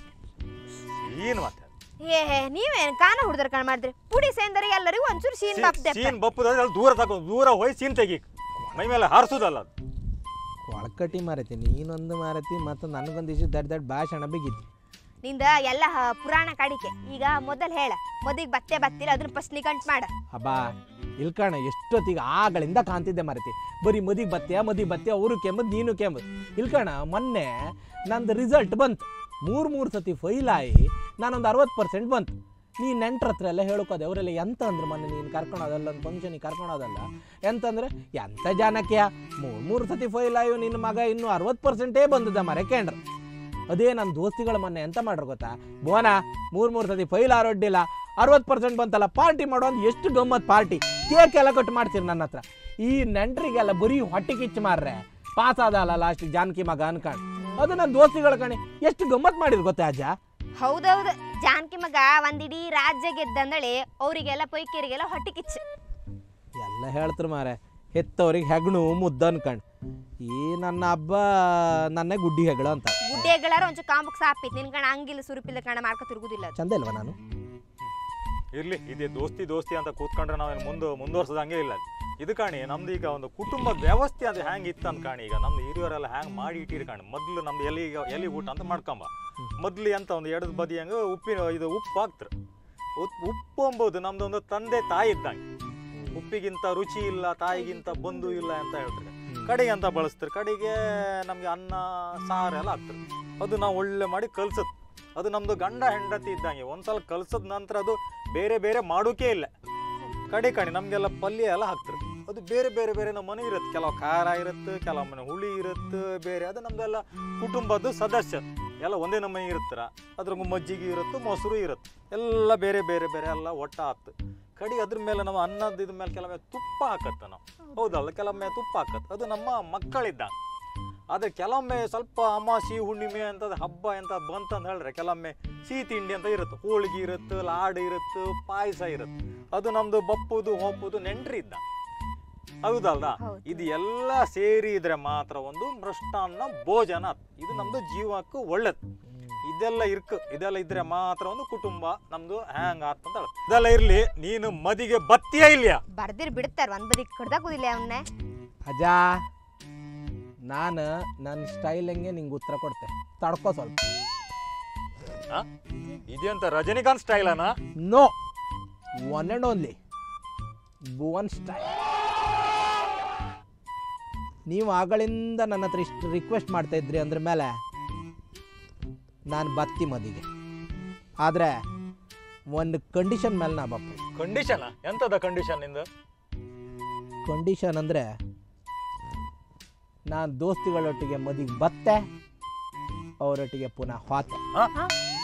ಸೀನ್ ಮತ್ತೆ ಏ ನೀವೇನ್ ಕಾನ ಹುಡ್ದರ್ ಕಣ್ ಮಾಡಿದ್ರಿ ಪುಡಿ ಸೇಂದರೆ ಎಲ್ಲರಿಗೂ ಒಂಚೂರು ಸೀನ್ ಬಾಪ್ದೆ ಸೀನ್ ಬಪ್ಪುದಾದ್ರೆ ಅಲ್ಲಿ ದೂರ ತಗೋ ದೂರ ಹೋಗಿ ಸೀನ್ ತೆಗಿ ಮೈ ಮೇಲೆ ಹಾರಿಸೋದಲ್ಲ ಅದು ಒಳಕಟ್ಟಿ ಮಾರತಿ ನೀನೊಂದು ಮಾರತಿ ಮತ್ತು ನನಗೊಂದಿಷ್ಟು ದೊಡ್ಡ ದೊಡ್ಡ ಭಾಷಣ ಬಿಗಿತಿ ನಿಂದ ಎಲ್ಲ ಹ- ಪುರಾಣ ಕಾಡಿಕೆ ಈಗ ಮೊದಲ್ ಹೇಳ ಮೊದಲಿಗೆ ಬತ್ತೆ ಬತ್ತಿಲ್ಲ ಅದನ್ನ ಫಸ್ಟ್ ನಿಗಂಟ್ ಮಾಡ ಅಬ್ಬಾ ಇಲ್ಕಣ ಎಷ್ಟೊತ್ತಿಗೆ ಆಗಳಿಂದ ಕಾಣ್ತಿದ್ದೆ ಮಾರತಿ ಬರೀ ಮದಿಗೆ ಬತ್ತೆಯ ಮದಿಗೆ ಬತ್ತೆ ಅವರು ಕೆಮ್ಮದ್ ನೀನು ಕೆಮ್ಮದ್ ಇಲ್ಕಣ ಮೊನ್ನೆ ನಂದು ರಿಸಲ್ಟ್ ಬಂತು ಮೂರು ಮೂರು ಸತಿ ಫೈಲ್ ಆಗಿ ನಾನೊಂದು ಅರವತ್ತು ಪರ್ಸೆಂಟ್ ಬಂತು ನೀ ನೆಂಟ್ರ ಹತ್ರ ಎಲ್ಲ ಹೇಳ್ಕೋದೆ ಅವರೆಲ್ಲ ಎಂತ ಅಂದ್ರೆ ಮೊನ್ನೆ ನೀನು ಕರ್ಕೊಳೋದಲ್ಲ ಒಂದು ಫಂಕ್ಷನಿಗೆ ಕರ್ಕೊಳೋದಲ್ಲ ಎಂತಂದ್ರೆ ಎಂತ ಜನಕ್ಕೆ ಮೂರು ಮೂರು ಸತಿ ಫೈಲ್ ಆಯು ನಿನ್ನ ಮಗ ಇನ್ನು ಅರವತ್ತು ಪರ್ಸೆಂಟೇ ಬಂದದ ಮರೆ ಕೇಂದ್ರ ಅದೇ ನನ್ನ ದೋಸ್ತಿಗಳ ಮೊನ್ನೆ ಎಂತ ಮಾಡ್ರು ಗೊತ್ತಾ ಬೋನ ಮೂರು ಮೂರು ಸತಿ ಫೈಲ್ ಆರೋಡ್ಡಿಲ್ಲ ಅರವತ್ತು ಪರ್ಸೆಂಟ್ ಬಂತಲ್ಲ ಪಾರ್ಟಿ ಮಾಡೋ ಅಂತ ಎಷ್ಟು ಗಮ್ಮತ್ ಪಾರ್ಟಿ ಕೇಕ್ ಎಲ್ಲ ಕಟ್ ಮಾಡ್ತೀರಿ ನನ್ನ ಹತ್ರ ಈ ನೆಂಟ್ರಿಗೆಲ್ಲ ಬರೀ ಹೊಟ್ಟೆ ಕಿಚ್ಚು ಮಾರ್ರೆ ಪಾಸ್ ಆದಲ್ಲ ಲಾಸ್ಟಿಗೆ ಜಾನಕಿ ಮಗ ಅನ್ಕಂಡು ಅದು ನನ್ನ ದೋಸ್ತಿಗಳ ಕಣಿ ಎಷ್ಟು ಗಮ್ಮತ್ ಮಾಡಿದ್ರು ಗೊತ್ತಾ ಅಜ್ಜ ಹೌದೌದು ಜಾನಕಿ ಮಗ ಒಂದಿಡೀ ರಾಜ್ಯ ಗೆದ್ದಂದಳಿ ಅವರಿಗೆಲ್ಲ ಪೊಯ್ಕೇರಿಗೆಲ್ಲ ಹೊಟ್ಟೆ ಕಿಚ್ಚು ಎಲ್ಲ ಹೇಳ್ತಾರೆ ಮಾರೆ ಹೆತ್ತವ್ರಿಗೆ ಹೆಗ್ಣು ಮುದ್ದ ಅನ್ಕಂಡು ಈ ನನ್ನ ಹಬ್ಬ ನನ್ನೇ ಗುಡ್ಡಿ ಹೆಗ್ಳು ಅಂತ ಗುಡ್ಡೆಗಳಾರ ಒಂಚೂರು ಕಾಂಬಕ್ ಸಾಪಿತ್ ನಿನ್ ಕಣ ಹಂಗಿಲ್ಲ ಸುರುಪಿಲ್ಲ ಕಣ ಮಾಡ್ಕೊ ತಿರುಗುದಿಲ್ಲ ಅದು. ಚಂದ ಇಲ್ವಾ ನಾನು ಇರ್ಲಿ ಇದೇ ದೋಸ್ತಿ ದೋಸ್ತಿ ಅಂತ ಕೂತ್ಕೊಂಡ್ರೆ ನಾವೇನು ಮುಂದೆ ಮುಂದುವರ್ಸೋದಂಗೆ ಇಲ್ಲ ಇದು ಕಾಣಿ ನಮ್ದು ಈಗ ಒಂದು ಕುಟುಂಬದ ವ್ಯವಸ್ಥೆ ಅದು ಹ್ಯಾಂಗ್ ಇತ್ತು ಅಂತ ಕಾಣಿ ಈಗ ನಮ್ದು ಹಿರಿಯರೆಲ್ಲ ಹ್ಯಾಂಗ್ ಮಾಡಿ ಇಟ್ಟಿರಿ ಕಾಣಿ ಮೊದ್ಲು ನಮ್ದು ಎಲ್ಲಿ ಎಲ್ಲಿ ಊಟ ಅಂತ ಮಾಡ್ಕೊಂಬ ಮೊದ್ಲು ಎಂತ ಒಂದು ಎಡದ ಬದಿ ಹಂಗ ಉಪ್ಪಿನ ಇದು ಉಪ್ಪು ಹಾಕ್ತಾರೆ ಉಪ್- ಉಪ್ಪು ಎಂಬುದು ನಮ್ದು ಒಂದು ತಂದೆ ತಾಯಿ ಇದ್ದಂಗೆ ಉಪ್ಪಿಗಿಂತ ರುಚಿ ಇಲ್ಲ ತಾಯಿಗಿಂತ ಬಂಧು ಇಲ್ಲ ಅಂತ ಹೇಳ್ತಾರೆ ಕಡೆಗೆ ಅಂತ ಬಳಸ್ತಾರೆ ಕಡೆಗೆ ನಮಗೆ ಅನ್ನ ಸಾರು ಎಲ್ಲ ಹಾಕ್ತಾರೆ ಅದು ನಾವು ಒಳ್ಳೆ ಮಾಡಿ ಕಲ್ಸತ್ ಅದು ನಮ್ದು ಗಂಡ ಹೆಂಡತಿ ಇದ್ದಂಗೆ ಒಂದ್ಸಲ ಕಲ್ಸದ ನಂತರ ಅದು ಬೇರೆ ಬೇರೆ ಮಾಡೋಕೆ ಇಲ್ಲ ಕಡೆ ಕಣಿ ನಮಗೆಲ್ಲ ಪಲ್ಯ ಎಲ್ಲ ಹಾಕ್ತಾರೆ ಅದು ಬೇರೆ ಬೇರೆ ಬೇರೆ ನಮ್ಮನೆ ಇರುತ್ತೆ ಕೆಲವು ಖಾರ ಇರುತ್ತೆ ಕೆಲವು ಮನೆ ಹುಳಿ ಇರುತ್ತೆ ಬೇರೆ ಅದು ನಮ್ದೆಲ್ಲ ಕುಟುಂಬದ ಸದಸ್ಯ ಎಲ್ಲ ಒಂದೇ ನಮ್ಮನೆ ಇರುತ್ತರ ಅದ್ರ ಮಜ್ಜಿಗೆ ಇರುತ್ತೆ ಮೊಸರು ಇರುತ್ತೆ ಎಲ್ಲ ಬೇರೆ ಬೇರೆ ಬೇರೆ ಎಲ್ಲ ಒಟ್ಟ ಆತು ಕಡಿ ಅದ್ರ ಮೇಲೆ ನಾವು ಅನ್ನದ ಇದ್ರ ಮೇಲೆ ಕೆಲವೊಮ್ಮೆ ತುಪ್ಪ ಹಾಕತ್ತ ನಾವು ಹೌದಲ್ಲ ಕೆಲವೊಮ್ಮೆ ತುಪ್ಪ ಹಾಕತ್ ಅದು ನಮ್ಮ ಮಕ್ಕಳಿದ್ದ ಆದ್ರೆ ಕೆಲವೊಮ್ಮೆ ಸ್ವಲ್ಪ ಅಮಾಸಿ ಹುಣ್ಣಿಮೆ ಅಂತದ ಹಬ್ಬ ಅಂತ ಬಂತಂತ ಹೇಳ್ರೆ ಕೆಲವೊಮ್ಮೆ ಸಿಹಿ ತಿಂಡಿ ಅಂತ ಇರುತ್ತೆ ಹೋಳಿಗೆ ಇರುತ್ತೆ ಲಾಡು ಇರುತ್ತೆ ಪಾಯಸ ಇರುತ್ತೆ ಅದು ನಮ್ದು ಬಪ್ಪುದು ಹೋಪುದು ನೆಂಟ್ರಿ ಇದ್ದ ಹೌದಲ್ದ ಹೌದು. ಇದು ಎಲ್ಲ ಸೇರಿ ಇದ್ರೆ ಮಾತ್ರ ಒಂದು ಮೃಷ್ಟಾನ್ನ ಭೋಜನ ಆತ್. ಇದು ನಮ್ದು ಜೀವಕ್ಕೂ ಒಳ್ಳೇದು ಇದೆಲ್ಲ ಇರ್ಕ ಇದೆಲ್ಲ ಇದ್ರೆ ಮಾತ್ರ ಒಂದು ಕುಟುಂಬ ನಮ್ದು ಹ್ಯಾಂಗ್ ಆತ್ ಅಂತ ಹೇಳ ಇದೆಲ್ಲ ಇರ್ಲಿ ನೀನು ಮದಿಗೆ ಬತ್ತಿಯೇ ಇಲ್ಯಾ ಬರ್ದಿರ್ ಬಿಡ್ತಾರ ಒಂದ್ ಬದಿ ಕಡ್ದಾಕುದಿಲ್ಲ ಅವನ್ನೇ ಅಜ್ಜ ನಾನು ನನ್ನ ಸ್ಟೈಲ್ ಹೆಂಗೆ ನಿಂಗೆ ಉತ್ತರ ಕೊಡ್ತೆ ತಡ್ಕೋ ಸ್ವಲ್ಪ ಆ? ಇದೆಂತ ರಜನಿಕಾಂತ್ ಸ್ಟೈಲ್ ಅನ no one and only Bhuvan style ನೀವು ಆಗಳಿಂದ ನನ್ನ ಹತ್ರ ಇಷ್ಟು ರಿಕ್ವೆಸ್ಟ್ ಮಾಡ್ತಾ ಇದ್ರಿ ಅಂದ್ರ ಮೇಲೆ ನಾನು ಬತ್ತಿ ಮದಿಗೆ ಆದರೆ ಒಂದು ಕಂಡೀಷನ್ ಮೇಲೆ ನಾ ಬಪ್ಪ ಕಂಡೀಷನ್ ಎಂತದ ಕಂಡೀಷನ್ ನಿಂದ ಕಂಡೀಷನ್ ಅಂದರೆ ನಾನು ದೋಸ್ತಿಗಳೊಟ್ಟಿಗೆ ಮದಿಗೆ ಬತ್ತೆ ಅವರೊಟ್ಟಿಗೆ ಪುನಃ ಹೋತೆ ಆ?